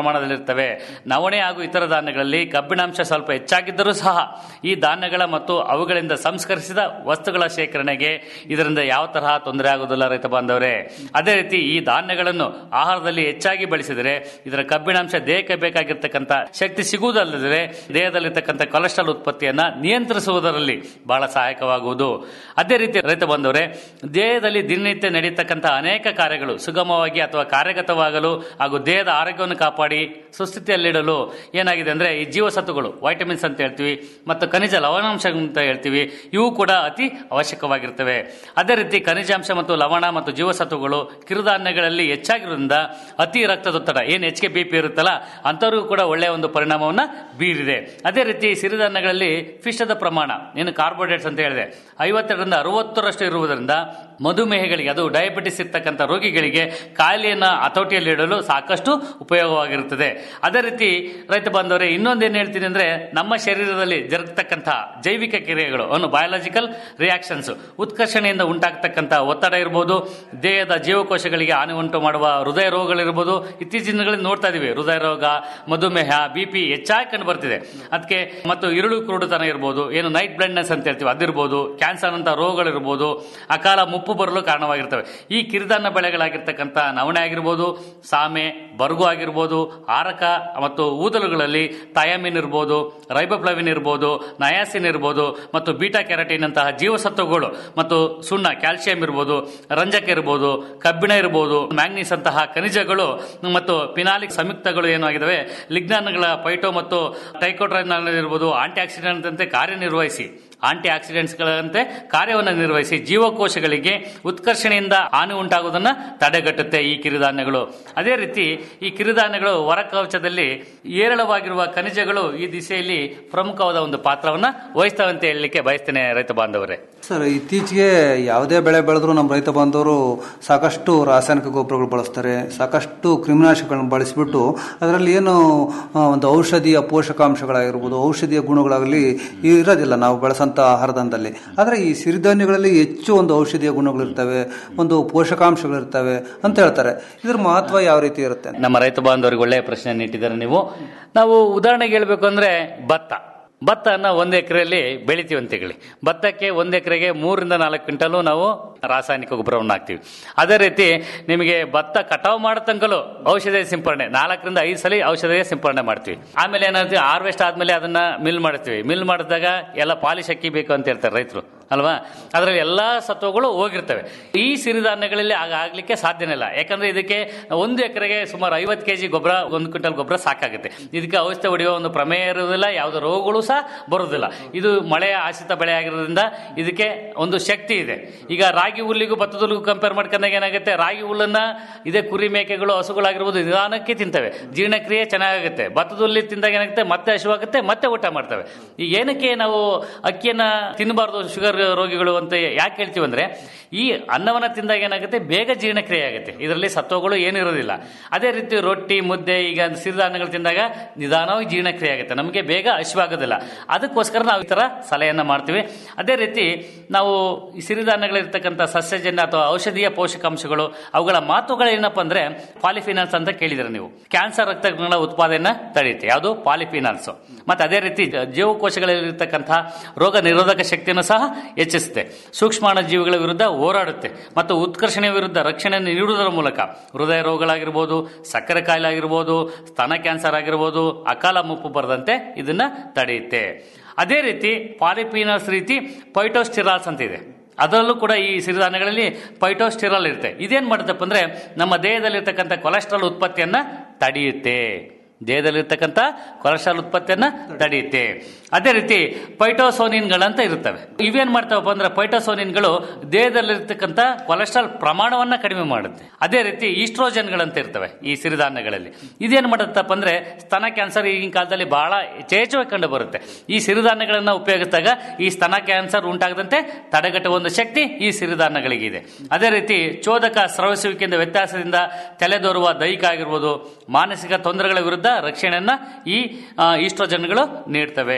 ಪ್ರಮಾಣದಲ್ಲಿರ್ತವೆ ನವಣೆ ಹಾಗೂ ಇತರ ಧಾನ್ಯಗಳಲ್ಲಿ ಕಬ್ಬಿಣಾಂಶ ಸ್ವಲ್ಪ ಹೆಚ್ಚಾಗಿದ್ದರೂ ಸಹ ಈ ಧಾನ್ಯಗಳ ಮತ್ತು ಅವುಗಳಿಂದ ಸಂಸ್ಕರಿಸಿದ ವಸ್ತುಗಳ ಶೇಖರಣೆಗೆ ಇದರಿಂದ ಯಾವ ತರಹ ತೊಂದರೆ ಆಗುವುದಿಲ್ಲ ರೈತ ಬಾಂಧವರೇ ಅದೇ ರೀತಿ ಈ ಧಾನ್ಯಗಳನ್ನು ಆಹಾರದಲ್ಲಿ ಹೆಚ್ಚಾಗಿ ಬಳಸಿದರೆ ಇದರ ಕಬ್ಬಿಣಾಂಶ ದೇಹಕ್ಕೆ ಬೇಕಾಗಿರ್ತಕ್ಕಂಥ ಶಕ್ತಿ ಸಿಗುವುದಲ್ಲದೆ ದೇಹದಲ್ಲಿರ್ತಕ್ಕಂಥ ಕೊಲೆಸ್ಟ್ರಾಲ್ ಉತ್ಪತ್ತಿಯನ್ನ ನಿಯಂತ್ರಿಸುವುದರಲ್ಲಿ ಬಹಳ ಸಹಾಯಕವಾಗುವುದು ಅದೇ ರೀತಿ ರೈತ ಬಂದವರೇ ದೇಹದಲ್ಲಿ ದಿನನಿತ್ಯ ನಡೆಯತಕ್ಕಂಥ ಅನೇಕ ಕಾರ್ಯಗಳು ಸುಗಮವಾಗಿ ಅಥವಾ ಕಾರ್ಯಗತವಾಗಲು ಹಾಗೂ ದೇಹದ ಆರೋಗ್ಯವನ್ನು ಕಾಪಾಡಿ ಸುಸ್ಥಿತಿಯಲ್ಲಿಡಲು ಏನಾಗಿದೆ ಅಂದ್ರೆ ಈ ಜೀವಸತ್ವಗಳು ವೈಟಮಿನ್ಸ್ ಅಂತ ಹೇಳ್ತೀವಿ ಮತ್ತು ಖನಿಜ ಲವಣಾಂಶ ಅಂತ ಹೇಳ್ತೀವಿ ಇವು ಕೂಡ ಅತಿ ಅವಶ್ಯಕವಾಗಿರ್ತವೆ ಅದೇ ರೀತಿ ಖನಿಜಾಂಶ ಮತ್ತು ಲವಣ ಮತ್ತು ಜೀವಸತ್ವಗಳು ಕಿರುಧಾನ್ಯಗಳಲ್ಲಿ ಹೆಚ್ಚಾಗಿರೋದ್ರಿಂದ ಅತಿ ರಕ್ತದೊತ್ತಡ ಏನು ಎಚ್ ಕೆ ಬಿ ಪಿ ಇರುತ್ತಲ್ಲ ಅಂಥವ್ರಿಗೂ ಕೂಡ ಒಳ್ಳೆಯ ಒಂದು ಪರಿಣಾಮವನ್ನ ಬೀರಿದೆ ಅದೇ ರೀತಿ ಸಿರಿಧಾನ್ಯಗಳಲ್ಲಿ ಪಿಷ್ಟದ ಪ್ರಮಾಣ ಏನು ಕಾರ್ಬೋಹೈಡ್ರೇಟ್ಸ್ ಅಂತ ಹೇಳಿದೆ ಐವತ್ತೆರಡರಿಂದ ಅರವತ್ತರಷ್ಟು ಇರುವುದರಿಂದ ಮಧುಮೇಹಗಳಿಗೆ ಅದು ಡಯಾಬಿಟಿಸ್ ಇರ್ತಕ್ಕಂಥ ರೋಗಿಗಳಿಗೆ ಕಾಯಿಲೆಯನ್ನು ಹತೋಟಿಯಲ್ಲಿಡಲು ಸಾಕಷ್ಟು ಉಪಯೋಗವಾಗಿರುತ್ತದೆ ಅದೇ ರೀತಿ ರೈತ ಬಾಂಧವರೇ ಇನ್ನೊಂದೇನು ಹೇಳ್ತೀನಿ ಅಂದ್ರೆ ನಮ್ಮ ಶರೀರದಲ್ಲಿ ಜರುಗತಕ್ಕಂಥ ಜೈವಿಕ ಕ್ರಿಯೆಗಳು ಅನ್ನು ಬಯಾಲಜಿಕಲ್ ರಿಯಾಕ್ಷನ್ಸ್ ಉತ್ಕರ್ಷಣೆಯಿಂದ ಉಂಟಾಗ್ತಕ್ಕಂಥ ಒತ್ತಡ ಇರ್ಬೋದು ದೇಹದ ಜೀವಕೋಶಗಳಿಗೆ ಹಾನಿ ಉಂಟು ಮಾಡುವ ಹೃದಯ ರೋಗಗಳಿರ್ಬೋದು ಇತ್ತೀಚಿನ ದಿನಗಳಲ್ಲಿ ನೋಡ್ತಾ ಇದೀವಿ ಹೃದಯ ರೋಗ ಮಧುಮೇಹ ಬಿ ಪಿ ಹೆಚ್ಚಾಗಿ ಕಂಡು ಬರ್ತಿದೆ ಅದಕ್ಕೆ ಮತ್ತು ಇರುಳು ಕುರುಡುತನ ಇರ್ಬೋದು ಏನು ನೈಟ್ ಬ್ಲೈಂಡ್ನೆಸ್ ಅಂತ ಹೇಳ್ತೀವಿ ಅದಿರ್ಬೋದು ಕ್ಯಾನ್ಸರ್ ಅಂತ ರೋಗಗಳಿರ್ಬೋದು ಅಕಾಲ ಮುಪ್ಪು ಬರಲು ಕಾರಣವಾಗಿರ್ತವೆ ಈ ಕಿರಿದಾನ ಬೆಳೆಗಳಾಗಿರ್ತಕ್ಕಂಥ ನವಣೆ ಆಗಿರ್ಬೋದು ಸಾಮೆ ಬರ್ಗು ಆಗಿರ್ಬೋದು ಆರಕ ಮತ್ತು ಊದಲುಗಳಲ್ಲಿ ಥಯಾಮಿನ್ ಇರ್ಬೋದು ರೈಬೋಫ್ಲವಿನ್ ಇರ್ಬೋದು ನಯಾಸಿನ್ ಇರ್ಬೋದು ಮತ್ತು ಬೀಟಾ ಕ್ಯಾರಟಿನ್ ಅಂತಹ ಜೀವಸತ್ವಗಳು ಮತ್ತು ಸುಣ್ಣ ಕ್ಯಾಲ್ಸಿಯಂ ಇರ್ಬೋದು ರಂಜಕ ಇರ್ಬೋದು ಕಬ್ಬಿಣ ಇರ್ಬೋದು ಮ್ಯಾಂಗ್ನೀಸ್ ಅಂತಹ ಖನಿಜಗಳು ಮತ್ತು ಪಿನಾಲಿಕ್ ಸಂಯುಕ್ತಗಳು ಏನಾಗಿದ್ದಾವೆ ಲಿಗ್ನಾನ್ಗಳ ಪೈಟೋ ಮತ್ತು ಟೈಕೋಟ್ರೈನ್ ಇರ್ಬೋದು ಆಂಟಿ ಆಕ್ಸಿಡೆಂಟ್ ಅಂತೆ ಕಾರ್ಯನಿರ್ವಹಿಸಿ ಆಂಟಿ ಆಕ್ಸಿಡೆಂಟ್ಸ್ಗಳಂತೆ ಕಾರ್ಯವನ್ನು ನಿರ್ವಹಿಸಿ ಜೀವಕೋಶಗಳಿಗೆ ಉತ್ಕರ್ಷಣೆಯಿಂದ ಹಾನಿ ಉಂಟಾಗುವುದನ್ನು ತಡೆಗಟ್ಟುತ್ತೆ ಈ ಕಿರುಧಾನ್ಯಗಳು ಅದೇ ರೀತಿ ಈ ಕಿರುಧಾನ್ಯಗಳು ಹೊರಕವಚದಲ್ಲಿ ಏರಳವಾಗಿರುವ ಖನಿಜಗಳು ಈ ದಿಸೆಯಲ್ಲಿ ಪ್ರಮುಖವಾದ ಒಂದು ಪಾತ್ರವನ್ನು ವಹಿಸ್ತವೆ ಅಂತ ಹೇಳಲಿಕ್ಕೆ ಬಯಸ್ತೇನೆ ರೈತ ಬಾಂಧವರೇ ಸರ್ ಇತ್ತೀಚೆಗೆ ಯಾವುದೇ ಬೆಳೆ ಬೆಳೆದ್ರು ನಮ್ಮ ರೈತ ಬಾಂಧವರು ಸಾಕಷ್ಟು ರಾಸಾಯನಿಕ ಗೊಬ್ಬರಗಳು ಬಳಸ್ತಾರೆ ಸಾಕಷ್ಟು ಕ್ರಿಮಿನಾಶಕಗಳನ್ನು ಬಳಸಿಬಿಟ್ಟು ಅದರಲ್ಲಿ ಏನು ಆ, ಒಂದು ಔಷಧಿಯ ಪೋಷಕಾಂಶಗಳಾಗಿರ್ಬೋದು ಔಷಧಿಯ ಗುಣಗಳಾಗಲಿ ಇರೋದಿಲ್ಲ ನಾವು ಬೆಳೆಸಂತ ಆಹಾರದಂದಲ್ಲಿ ಆದರೆ ಈ ಸಿರಿಧಾನ್ಯಗಳಲ್ಲಿ ಹೆಚ್ಚು ಒಂದು ಔಷಧಿಯ ಗುಣಗಳಿರ್ತವೆ ಒಂದು ಪೋಷಕಾಂಶಗಳಿರ್ತವೆ ಅಂತ ಹೇಳ್ತಾರೆ ಇದ್ರ ಮಹತ್ವ ಯಾವ ರೀತಿ ಇರುತ್ತೆ ನಮ್ಮ ರೈತ ಬಾಂಧವರಿಗೆ ಒಳ್ಳೆಯ ಪ್ರಶ್ನೆ ಇಟ್ಟಿದ್ದಾರೆ ನೀವು ನಾವು ಉದಾಹರಣೆಗೆ ಹೇಳ್ಬೇಕು ಅಂದ್ರೆ ಭತ್ತ ಭತ್ತನ ಒಂದು ಎಕರೆಯಲ್ಲಿ ಬೆಳಿತೀವಿ ಅಂತ ಹೇಳಿ ಭತ್ತಕ್ಕೆ ಒಂದು ಎಕರೆಗೆ ಮೂರರಿಂದ ನಾಲ್ಕು ಕ್ವಿಂಟಲು ನಾವು ರಾಸಾಯನಿಕ ಗೊಬ್ಬರವನ್ನು ಹಾಕ್ತೀವಿ ಅದೇ ರೀತಿ ನಿಮಗೆ ಭತ್ತ ಕಟಾವು ಮಾಡೋ ತನಕಲೂ ಔಷಧ ಸಿಂಪರಣೆ ನಾಲ್ಕರಿಂದ ಐದು ಸಲ ಔಷಧ ಸಿಂಪರಣೆ ಮಾಡ್ತೀವಿ ಆಮೇಲೆ ಏನಾಗ್ತೀವಿ ಹಾರ್ವೆಸ್ಟ್ ಆದ್ಮೇಲೆ ಅದನ್ನ ಮಿಲ್ ಮಾಡ್ತೀವಿ ಮಿಲ್ ಮಾಡಿದಾಗ ಎಲ್ಲ ಪಾಲಿಶ್ ಅಕ್ಕಿ ಬೇಕು ಅಂತ ಹೇಳ್ತಾರೆ ರೈತರು ಅಲ್ವಾ ಅದರಲ್ಲಿ ಎಲ್ಲಾ ಸತ್ವಗಳು ಹೋಗಿರ್ತವೆ ಈ ಸಿರಿಧಾನ್ಯಗಳಲ್ಲಿ ಆಗ ಆಗ್ಲಿಕ್ಕೆ ಸಾಧ್ಯನೇ ಇಲ್ಲ ಯಾಕಂದ್ರೆ ಇದಕ್ಕೆ ಒಂದು ಎಕರೆಗೆ ಸುಮಾರು ಐವತ್ತು ಕೆಜಿ ಗೊಬ್ಬರ ಒಂದು ಕ್ವಿಂಟಲ್ ಗೊಬ್ಬರ ಸಾಕಾಗುತ್ತೆ ಇದಕ್ಕೆ ಔಷಧ ಹೊಡೆಯುವ ಒಂದು ಪ್ರಮೇಯ ಇರುವುದಿಲ್ಲ ಯಾವುದೇ ರೋಗಗಳು ಸಹ ಬರುವುದಿಲ್ಲ ಇದು ಮಳೆಯ ಆಶ್ರಿತ ಬೆಳೆ ಆಗಿರೋದ್ರಿಂದ ಇದಕ್ಕೆ ಒಂದು ಶಕ್ತಿ ಇದೆ ಈಗ ರಾಗಿ ಹುಲ್ಲಿಗೂ ಭತ್ತದ ಹುಲ್ಲಿಗೂ ಕಂಪೇರ್ ಮಾಡ್ಕೊಂಡಾಗ ಏನಾಗುತ್ತೆ ರಾಗಿ ಹುಲ್ಲನ್ನ ಇದೇ ಕುರಿ ಮೇಕೆಗಳು ಹಸುಗಳಾಗಿರ್ಬೋದು ನಿಧಾನಕ್ಕೆ ತಿಂತವೆ ಜೀರ್ಣಕ್ರಿಯೆ ಚೆನ್ನಾಗುತ್ತೆ ಭತ್ತದ ಹುಲ್ಲಿ ತಿಂದಾಗ ಏನಾಗುತ್ತೆ ಮತ್ತೆ ಹಸಿವಾಗುತ್ತೆ ಮತ್ತೆ ಊಟ ಮಾಡ್ತವೆ ಈಗ ಏನಕ್ಕೆ ನಾವು ಅಕ್ಕಿಯನ್ನ ತಿನ್ನಬಾರ್ದು ಶುಗರ್ ರೋಗಿಗಳು ಅಂತ ಯಾಕೆ ಹೇಳ್ತೀವಿ ಅಂದ್ರೆ ಈ ಅನ್ನವನ್ನ ತಿಂದಾಗ ಏನಾಗುತ್ತೆ ಬೇಗ ಜೀರ್ಣಕ್ರಿಯೆ ಆಗುತ್ತೆ ಇದರಲ್ಲಿ ಸತ್ವಗಳು ಏನಿರೋದಿಲ್ಲ ಅದೇ ರೀತಿ ರೊಟ್ಟಿ ಮುದ್ದೆ ಈಗ ಸಿರಿಧಾನ್ಯಗಳು ತಿಂದಾಗ ನಿಧಾನವಾಗಿ ಜೀರ್ಣಕ್ರಿಯೆ ಆಗುತ್ತೆ ನಮಗೆ ಬೇಗ ಹಸಿವಾಗೋದಿಲ್ಲ ಅದಕ್ಕೋಸ್ಕರ ನಾವು ಈ ತರ ಸಲಹೆಯನ್ನ ಮಾಡ್ತೀವಿ ಅದೇ ರೀತಿ ನಾವು ಈ ಸಿರಿಧಾನ್ಯಗಳಿರ್ತಕ್ಕಂಥ ಸಸ್ಯಜನ್ಯ ಅಥವಾ ಔಷಧೀಯ ಪೋಷಕಾಂಶಗಳು ಅವುಗಳ ಮಾತುಗಳು ಏನಪ್ಪ ಅಂದ್ರೆ ಪಾಲಿಫಿನಾಲ್ಸ್ ಅಂತ ಕೇಳಿದ್ರೆ ನೀವು ಕ್ಯಾನ್ಸರ್ ರಕ್ತಗಳ ಉತ್ಪಾದನೆಯನ್ನ ತಡೆಯುತ್ತೆ ಯಾವುದು ಪಾಲಿಫಿನಾಲ್ಸ್ ಮತ್ತೆ ಅದೇ ರೀತಿ ಜೀವಕೋಶಗಳಲ್ಲಿರ್ತಕ್ಕಂತಹ ರೋಗ ನಿರೋಧಕ ಶಕ್ತಿಯನ್ನು ಸಹ ಹೆಚ್ಚಿಸುತ್ತೆ ಸೂಕ್ಷ್ಮಾಣು ಜೀವಿಗಳ ವಿರುದ್ಧ ಹೋರಾಡುತ್ತೆ ಮತ್ತು ಉತ್ಕರ್ಷಣೆಯ ವಿರುದ್ಧ ರಕ್ಷಣೆಯನ್ನು ನೀಡುವುದರ ಮೂಲಕ ಹೃದಯ ರೋಗಗಳಾಗಿರ್ಬೋದು ಸಕ್ಕರೆ ಕಾಯಿಲೆ ಆಗಿರ್ಬೋದು ಸ್ತನ ಕ್ಯಾನ್ಸರ್ ಆಗಿರ್ಬೋದು ಅಕಾಲ ಮುಪ್ಪು ಬರದಂತೆ ಇದನ್ನ ತಡೆಯುತ್ತೆ ಅದೇ ರೀತಿ ಪಾಲಿಪೀನಸ್ ರೀತಿ ಪೈಟೋಸ್ಟಿರಾಲ್ಸ್ ಅಂತ ಇದೆ ಅದರಲ್ಲೂ ಕೂಡ ಈ ಸಿರಿಧಾನ್ಯಗಳಲ್ಲಿ ಪೈಟೋಸ್ಟಿರಾಲ್ ಇರುತ್ತೆ ಇದೇನ್ ಮಾಡುತ್ತಪ್ಪ ಅಂದ್ರೆ ನಮ್ಮ ದೇಹದಲ್ಲಿರ್ತಕ್ಕಂಥ ಕೊಲೆಸ್ಟ್ರಾಲ್ ಉತ್ಪತ್ತಿಯನ್ನ ತಡೆಯುತ್ತೆ ದೇಹದಲ್ಲಿರ್ತಕ್ಕಂಥ ಕೊಲೆಸ್ಟ್ರಾಲ್ ಉತ್ಪತ್ತಿಯನ್ನ ತಡೆಯುತ್ತೆ ಅದೇ ರೀತಿ ಪೈಟೋಸೋನಿನ್ಗಳಂತ ಇರುತ್ತವೆ ಇವೇನ್ ಮಾಡ್ತಾವಪ್ಪ ಅಂದ್ರೆ ಪೈಟೋಸೋನಿನ್ಗಳು ದೇಹದಲ್ಲಿರ್ತಕ್ಕಂಥ ಕೊಲೆಸ್ಟ್ರಾಲ್ ಪ್ರಮಾಣವನ್ನ ಕಡಿಮೆ ಮಾಡುತ್ತೆ ಅದೇ ರೀತಿ ಈಸ್ಟ್ರೋಜನ್ಗಳಂತ ಇರ್ತವೆ ಈ ಸಿರಿಧಾನ್ಯಗಳಲ್ಲಿ ಇದೇನ್ ಮಾಡುತ್ತಪ್ಪ ಅಂದ್ರೆ ಸ್ತನ ಕ್ಯಾನ್ಸರ್ ಈಗಿನ ಕಾಲದಲ್ಲಿ ಬಹಳ ಯಥೇಚ್ಛವಾಗಿ ಕಂಡು ಬರುತ್ತೆ ಈ ಸಿರಿಧಾನ್ಯಗಳನ್ನ ಉಪಯೋಗಿಸಿದಾಗ ಈ ಸ್ತನ ಕ್ಯಾನ್ಸರ್ ಉಂಟಾಗದಂತೆ ತಡೆಗಟ್ಟುವ ಒಂದು ಶಕ್ತಿ ಈ ಸಿರಿಧಾನ್ಯಗಳಿಗಿದೆ ಅದೇ ರೀತಿ ಚೋದಕ ಸ್ರವಿಸುವಿಕೆಯಿಂದ ವ್ಯತ್ಯಾಸದಿಂದ ತಲೆದೋರುವ ದೈಹಿಕ ಆಗಿರ್ಬೋದು ಮಾನಸಿಕ ತೊಂದರೆಗಳ ವಿರುದ್ಧ ರಕ್ಷಣೆಯನ್ನ ಈ ಆ, ಈಸ್ಟ್ರೋಜನ್ಗಳು ನೀಡ್ತವೆ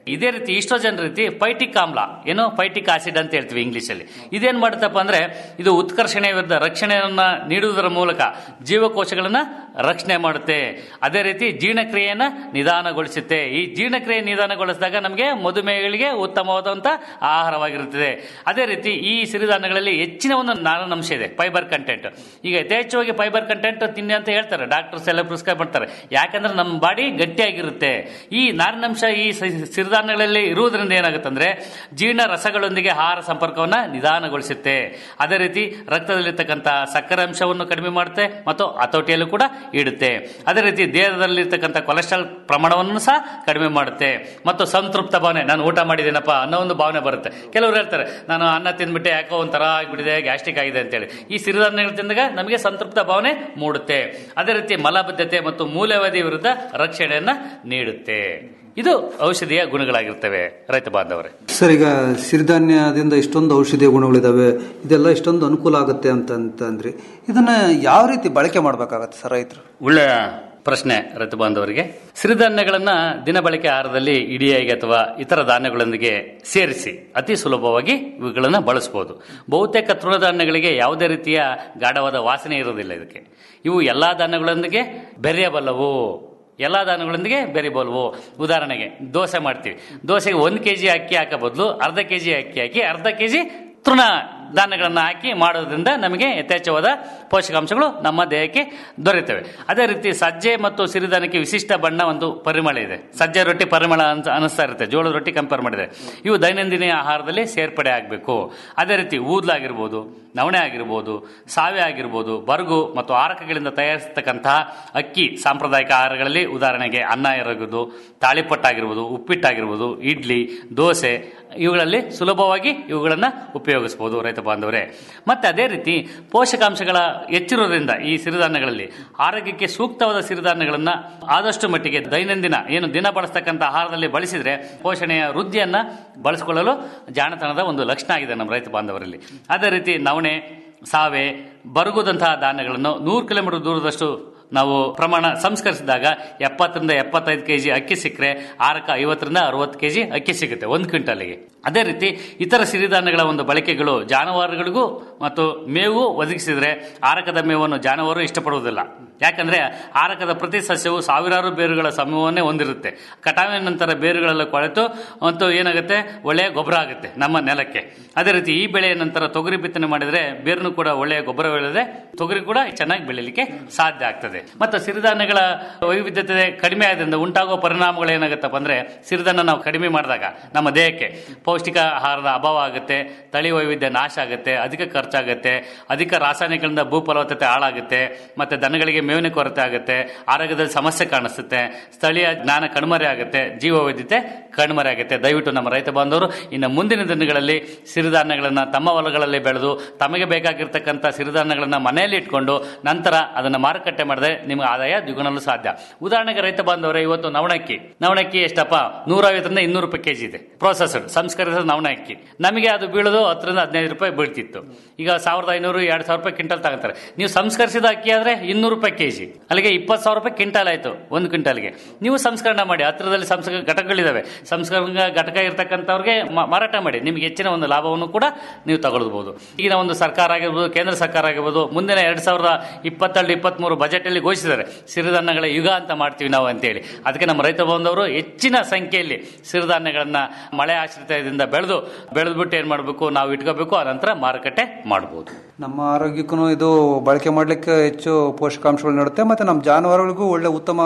ಇದೇ ರೀತಿ ಈಸ್ಟ್ರೋಜನ್ ರೀತಿ ಫೈಟಿಕ್ ಆಮ್ಲ ಏನು ಫೈಟಿಕ್ ಆಸಿಡ್ ಅಂತ ಹೇಳ್ತೀವಿ ಇಂಗ್ಲಿಷ್ ಅಲ್ಲಿ ಇದೇನ್ ಮಾಡುತ್ತಪ್ಪ ಅಂದ್ರೆ ಇದು ಉತ್ಕರ್ಷಣೆಯ ವಿರುದ್ಧ ರಕ್ಷಣೆಯನ್ನ ನೀಡುವುದರ ಮೂಲಕ ಜೀವಕೋಶಗಳನ್ನ ರಕ್ಷಣೆ ಮಾಡುತ್ತೆ ಅದೇ ರೀತಿ ಜೀರ್ಣಕ್ರಿಯೆಯನ್ನ ನಿಧಾನಗೊಳಿಸುತ್ತೆ ಈ ಜೀರ್ಣಕ್ರಿಯೆ ನಿಧಾನಗೊಳಿಸಿದಾಗ ನಮಗೆ ಮಧುಮೇಹಗಳಿಗೆ ಉತ್ತಮವಾದಂತ ಆಹಾರವಾಗಿರುತ್ತದೆ ಅದೇ ರೀತಿ ಈ ಸಿರಿಧಾನ್ಯಗಳಲ್ಲಿ ಹೆಚ್ಚಿನ ಒಂದು ನಾರಿನಂಶ ಇದೆ ಫೈಬರ್ ಕಂಟೆಂಟ್ ಈಗ ಯಥೇಚ್ಛವಾಗಿ ಫೈಬರ್ ಕಂಟೆಂಟ್ ತಿನ್ನಿ ಅಂತ ಹೇಳ್ತಾರೆ ಡಾಕ್ಟರ್ಸ್ ಎಲ್ಲ ಪ್ರಿಸ್ಕ್ರೈಬ್ ಮಾಡ್ತಾರೆ ಯಾಕಂದ್ರೆ ನಮ್ಮ ಬಾಡಿ ಗಟ್ಟಿಯಾಗಿರುತ್ತೆ ಈ ನಾರಿನಂಶ ಈ ಸಿ- ಸಿರಿಧಾನ್ಯಗಳಲ್ಲಿ ಇರುವುದರಿಂದ ಏನಾಗುತ್ತೆ ಅಂದ್ರೆ ಜೀರ್ಣ ರಸಗಳೊಂದಿಗೆ ಆಹಾರ ಸಂಪರ್ಕವನ್ನ ನಿಧಾನಗೊಳಿಸುತ್ತೆ ಅದೇ ರೀತಿ ರಕ್ತದಲ್ಲಿರ್ತಕ್ಕಂಥ ಸಕ್ಕರೆ ಅಂಶವನ್ನು ಕಡಿಮೆ ಮಾಡುತ್ತೆ ಮತ್ತು ಹತೋಟಿಯಲ್ಲೂ ಕೂಡ ಇಡುತ್ತೆ ಅದೇ ರೀತಿ ದೇಹದಲ್ಲಿರ್ತಕ್ಕಂಥ ಕೊಲೆಸ್ಟ್ರಾಲ್ ಪ್ರಮಾಣವನ್ನು ಸಹ ಕಡಿಮೆ ಮಾಡುತ್ತೆ ಮತ್ತು ಸಂತೃಪ್ತ ಭಾವನೆ ನಾನು ಊಟ ಮಾಡಿದ್ದೀನಪ್ಪ ಅನ್ನೋ ಒಂದು ಭಾವನೆ ಬರುತ್ತೆ ಕೆಲವರು ಹೇಳ್ತಾರೆ ನಾನು ಅನ್ನ ತಿಂದ್ಬಿಟ್ಟೆ ಯಾಕೋ ಒಂಥರ ಆಗಿಬಿಟ್ಟಿದೆ ಗ್ಯಾಸ್ಟ್ರಿಕ್ ಆಗಿದೆ ಅಂತೇಳಿ ಈ ಸಿರಿಧಾನ್ಯಗಳು ತಿಂದಾಗ ನಮಗೆ ಸಂತೃಪ್ತ ಭಾವನೆ ಮೂಡುತ್ತೆ ಅದೇ ರೀತಿ ಮಲಬದ್ಧತೆ ಮತ್ತು ಮೂಲವ್ಯಾಧಿ ವಿರುದ್ಧ ರಕ್ಷಣೆಯನ್ನ ನೀಡುತ್ತೆ ಇದು ಔಷಧಿಯ ಗುಣಗಳಾಗಿರ್ತವೆ ರೈತ ಬಾಂಧವರೇ ಸರ್ ಈಗ ಸಿರಿಧಾನ್ಯದಿಂದ ಇಷ್ಟೊಂದು ಔಷಧೀಯ ಗುಣಗಳಿದಾವೆ ಇದೆಲ್ಲ ಇಷ್ಟೊಂದು ಅನುಕೂಲ ಆಗುತ್ತೆ ಅಂತ ಅಂತ ಅಂದ್ರಿ ಇದನ್ನ ಯಾವ ರೀತಿ ಬಳಕೆ ಮಾಡ್ಬೇಕಾಗತ್ತೆ ಸರ್ ರೈತರು ಒಳ್ಳೆಯ ಪ್ರಶ್ನೆ ರೈತ ಬಾಂಧವರಿಗೆ ಸಿರಿಧಾನ್ಯಗಳನ್ನ ದಿನ ಬಳಕೆ ಆಹಾರದಲ್ಲಿ ಇಡಿಯಾಗಿ ಅಥವಾ ಇತರ ಧಾನ್ಯಗಳೊಂದಿಗೆ ಸೇರಿಸಿ ಅತಿ ಸುಲಭವಾಗಿ ಇವುಗಳನ್ನು ಬಳಸಬಹುದು ಬಹುತೇಕ ತೃಣಧಾನ್ಯಗಳಿಗೆ ಯಾವುದೇ ರೀತಿಯ ಗಾಢವಾದ ವಾಸನೆ ಇರೋದಿಲ್ಲ ಇದಕ್ಕೆ ಇವು ಎಲ್ಲಾ ಧಾನ್ಯಗಳೊಂದಿಗೆ ಬೆರೆಯಬಲ್ಲವು ಎಲ್ಲಾ ಧಾನ್ಯಗಳೊಂದಿಗೆ ಬೆರಿಬಲ್ವು ಉದಾಹರಣೆಗೆ ದೋಸೆ ಮಾಡ್ತೀವಿ ದೋಸೆಗೆ ಒಂದು ಕೆ ಜಿ ಅಕ್ಕಿ ಹಾಕೋ ಬದಲು ಅರ್ಧ ಕೆ ಜಿ ಅಕ್ಕಿ ಹಾಕಿ ಅರ್ಧ ಕೆ ಜಿ ತೃಣ ಧಾನ್ಯಗಳನ್ನು ಹಾಕಿ ಮಾಡೋದ್ರಿಂದ ನಮಗೆ ಯಥೇಚ್ಛವಾದ ಪೋಷಕಾಂಶಗಳು ನಮ್ಮ ದೇಹಕ್ಕೆ ದೊರೆಯುತ್ತವೆ ಅದೇ ರೀತಿ ಸಜ್ಜೆ ಮತ್ತು ಸಿರಿಧಾನ್ಯಕ್ಕೆ ವಿಶಿಷ್ಟ ಬಣ್ಣ ಒಂದು ಪರಿಮಳ ಇದೆ ಸಜ್ಜೆ ರೊಟ್ಟಿ ಪರಿಮಳ ಅಂತ ಅನಿಸ್ತಾ ಇರುತ್ತೆ ಜೋಳದ ರೊಟ್ಟಿ ಕಂಪೇರ್ ಮಾಡಿದ್ರೆ ಇವು ದೈನಂದಿನ ಆಹಾರದಲ್ಲಿ ಸೇರ್ಪಡೆ ಆಗಬೇಕು ಅದೇ ರೀತಿ ಊದ್ಲಾಗಿರ್ಬೋದು ನವಣೆ ಆಗಿರ್ಬೋದು ಸಾವೆ ಆಗಿರ್ಬೋದು ಬರಗು ಮತ್ತು ಆರಕಗಳಿಂದ ತಯಾರಿಸತಕ್ಕಂತಹ ಅಕ್ಕಿ ಸಾಂಪ್ರದಾಯಿಕ ಆಹಾರಗಳಲ್ಲಿ ಉದಾಹರಣೆಗೆ ಅನ್ನ ಇರಬಹುದು ತಾಳಿಪಟ್ಟಾಗಿರ್ಬೋದು ಉಪ್ಪಿಟ್ಟಾಗಿರ್ಬೋದು ಇಡ್ಲಿ ದೋಸೆ ಇವುಗಳಲ್ಲಿ ಸುಲಭವಾಗಿ ಇವುಗಳನ್ನು ಉಪಯೋಗಿಸಬಹುದು ರೈತ ಬಾಂಧವರೇ ಮತ್ತೆ ಅದೇ ರೀತಿ ಪೋಷಕಾಂಶಗಳ ಹೆಚ್ಚಿರೋದ್ರಿಂದ ಈ ಸಿರಿಧಾನ್ಯಗಳಲ್ಲಿ ಆರೋಗ್ಯಕ್ಕೆ ಸೂಕ್ತವಾದ ಸಿರಿಧಾನ್ಯಗಳನ್ನ ಆದಷ್ಟು ಮಟ್ಟಿಗೆ ದೈನಂದಿನ ಏನು ದಿನ ಬಳಸ್ತಕ್ಕಂಥ ಆಹಾರದಲ್ಲಿ ಬಳಸಿದ್ರೆ ಪೋಷಣೆಯ ವೃದ್ಧಿಯನ್ನ ಬಳಸಿಕೊಳ್ಳಲು ಜಾಣತನದ ಒಂದು ಲಕ್ಷಣ ಆಗಿದೆ ನಮ್ಮ ರೈತ ಬಾಂಧವರಲ್ಲಿ ಅದೇ ರೀತಿ ನವಣೆ ಸಾವೆ ಬರಗುದಂತಹ ಧಾನ್ಯಗಳನ್ನು ನೂರು ಕಿಲೋಮೀಟರ್ ದೂರದಷ್ಟು ನಾವು ಪ್ರಮಾಣ ಸಂಸ್ಕರಿಸಿದಾಗ ಎಪ್ಪತ್ತರಿಂದ ಎಪ್ಪತ್ತೈದು ಕೆಜಿ ಅಕ್ಕಿ ಸಿಕ್ಕರೆ ಆರಕ ಐವತ್ತರಿಂದ ಅರವತ್ತು ಕೆಜಿ ಅಕ್ಕಿ ಸಿಗುತ್ತೆ ಒಂದು ಕ್ವಿಂಟಲ್ಗೆ ಅದೇ ರೀತಿ ಇತರ ಸಿರಿಧಾನ್ಯಗಳ ಒಂದು ಬಳಕೆಗಳು ಜಾನುವಾರುಗಳಿಗೂ ಮತ್ತು ಮೇವು ಒದಗಿಸಿದ್ರೆ ಆರಕದ ಮೇವನ್ನು ಜಾನುವಾರು ಇಷ್ಟಪಡುವುದಿಲ್ಲ ಯಾಕಂದ್ರೆ ಆರಕದ ಪ್ರತಿ ಸಸ್ಯವು ಸಾವಿರಾರು ಬೇರುಗಳ ಸಮೂಹವನ್ನೇ ಹೊಂದಿರುತ್ತೆ ಕಟಾವಿನ ನಂತರ ಬೇರುಗಳೆಲ್ಲ ಕೊಳೆತು ಮತ್ತು ಏನಾಗುತ್ತೆ ಒಳ್ಳೆಯ ಗೊಬ್ಬರ ಆಗುತ್ತೆ ನಮ್ಮ ನೆಲಕ್ಕೆ ಅದೇ ರೀತಿ ಈ ಬೆಳೆಯ ನಂತರ ತೊಗರಿ ಬಿತ್ತನೆ ಮಾಡಿದ್ರೆ ಬೇರುನು ಕೂಡ ಒಳ್ಳೆಯ ಗೊಬ್ಬರ ಬೆಳೆದ್ರೆ ತೊಗರಿ ಕೂಡ ಚೆನ್ನಾಗಿ ಬೆಳೀಲಿಕ್ಕೆ ಸಾಧ್ಯ ಆಗ್ತದೆ ಮತ್ತು ಸಿರಿಧಾನ್ಯಗಳ ವೈವಿಧ್ಯತೆ ಕಡಿಮೆ ಆದ್ರಿಂದ ಉಂಟಾಗುವ ಪರಿಣಾಮಗಳು ಏನಾಗುತ್ತಪ್ಪ ಅಂದ್ರೆ ಸಿರಿಧಾನ್ಯ ನಾವು ಕಡಿಮೆ ಮಾಡಿದಾಗ ನಮ್ಮ ದೇಹಕ್ಕೆ ಪೌಷ್ಟಿಕ ಆಹಾರದ ಅಭಾವ ಆಗುತ್ತೆ ತಳಿ ವೈವಿಧ್ಯ ನಾಶ ಆಗುತ್ತೆ ಅಧಿಕ ಖರ್ಚಾಗುತ್ತೆ ಅಧಿಕ ರಾಸಾಯನಿಕಗಳಿಂದ ಭೂ ಫಲವತ್ತತೆ ಹಾಳಾಗುತ್ತೆ ಮತ್ತೆ ದನಗಳಿಗೆ ಮೇವಿನ ಕೊರತೆ ಆಗುತ್ತೆ ಆರೋಗ್ಯದಲ್ಲಿ ಸಮಸ್ಯೆ ಕಾಣಿಸುತ್ತೆ ಸ್ಥಳೀಯ ಜ್ಞಾನ ಕಣ್ಮರೆ ಆಗುತ್ತೆ ಜೀವ ವೈದ್ಯತೆ ಕಣ್ಮರೆ ಆಗುತ್ತೆ ದಯವಿಟ್ಟು ನಮ್ಮ ರೈತ ಬಾಂಧವರು ಇನ್ನು ಮುಂದಿನ ದಿನಗಳಲ್ಲಿ ಸಿರಿಧಾನ್ಯಗಳನ್ನ ತಮ್ಮ ಹೊಲಗಳಲ್ಲಿ ಬೆಳೆದು ತಮಗೆ ಬೇಕಾಗಿರ್ತಕ್ಕಂಥ ಸಿರಿಧಾನ್ಯಗಳನ್ನ ಮನೆಯಲ್ಲಿ ಇಟ್ಕೊಂಡು ನಂತರ ಅದನ್ನ ಮಾರುಕಟ್ಟೆ ಮಾಡಿದ್ರೆ ನಿಮ್ಗೆ ಆದಾಯ ದ್ವಿಗುಣಲು ಸಾಧ್ಯ ಉದಾಹರಣೆಗೆ ರೈತ ಬಾಂಧವರೇ ಇವತ್ತು ನವಣಕ್ಕಿ ನವಣಕ್ಕಿ ಎಷ್ಟಪ್ಪ ನೂರೈವತ್ತರಿಂದ ಇನ್ನೂರು ರೂಪಾಯಿ ಕೆಜಿ ಇದೆ ಪ್ರೊಸೆಸ್ಡ್ ಸಂಸ್ಕರಿಸಿದ ನವಣ ಅಕ್ಕಿ ನಮಗೆ ಅದು ಬೀಳೋದು ಹತ್ತರಿಂದ ಹದಿನೈದು ರೂಪಾಯಿ ಬೀಳ್ತಿತ್ತು ಈಗ ಸಾವಿರದ ಐನೂರು ಎರಡು ಸಾವಿರ ರೂಪಾಯಿ ಕ್ವಿಂಟಲ್ ತಗೊಂತಾರೆ ನೀವು ಸಂಸ್ಕರಿಸಿದ ಅಕ್ಕಿ ಆದ್ರೆ ಇನ್ನೂರು ರೂಪಾಯಿ ಕೆಜಿ ಅಲ್ಲಿಗೆ ಇಪ್ಪತ್ತು ಸಾವಿರ ರೂಪಾಯಿ ಕ್ವಿಂಟಲ್ ಆಯ್ತು ಒಂದು ಕ್ವಿಂಟಲ್ಗೆ ನೀವು ಸಂಸ್ಕರಣೆ ಮಾಡಿ ಹತ್ತಿರದಲ್ಲಿ ಸಂಸ್ಕರಣ ಘಟಕಗಳಿದಾವೆ ಸಂಸ್ಕರಣ ಘಟಕ ಇರ್ತಕ್ಕಂಥವ್ರಿಗೆ ಮ- ಮಾರಾಟ ಮಾಡಿ ನಿಮ್ಗೆ ಹೆಚ್ಚಿನ ಒಂದು ಲಾಭವನ್ನು ಕೂಡ ನೀವು ತಗೊಳ್ಬಹುದು ಈಗಿನ ಒಂದು ಸರ್ಕಾರ ಆಗಿರ್ಬೋದು ಕೇಂದ್ರ ಸರ್ಕಾರ ಆಗಿರ್ಬೋದು ಮುಂದಿನ ಎರಡ್ ಸಾವಿರದ ಇಪ್ಪತ್ತೆರಡು ಇಪ್ಪತ್ಮೂರು ಬಜೆಟ್ ಅಲ್ಲಿ ಘೋಷಿಸಿದ್ದಾರೆ ಸಿರಿಧಾನ್ಯಗಳ ಯುಗ ಅಂತ ಮಾಡ್ತೀವಿ ನಾವು ಅಂತೇಳಿ ಅದಕ್ಕೆ ನಮ್ಮ ರೈತ ಬಾಂಧವರು ಹೆಚ್ಚಿನ ಸಂಖ್ಯೆಯಲ್ಲಿ ಸಿರಿಧಾನ್ಯಗಳನ್ನ ಮಳೆ ಆಶ್ರಿತದಿಂದ ಬೆಳೆದು ಬೆಳೆದ್ಬಿಟ್ಟು ಏನ್ ಮಾಡಬೇಕು ನಾವು ಇಟ್ಕೋಬೇಕು ಆ ನಂತರ ಮಾರುಕಟ್ಟೆ ಮಾಡಬಹುದು ನಮ್ಮ ಆರೋಗ್ಯಕ್ಕೂ ಇದು ಬಳಕೆ ಮಾಡ್ಲಿಕ್ಕೆ ಹೆಚ್ಚು ಪೋಷಕಾಂಶಗಳು ನೀಡುತ್ತೆ ಮತ್ತೆ ನಮ್ಮ ಜಾನುವಾರುಗಳಿಗೂ ಒಳ್ಳೆ ಉತ್ತಮ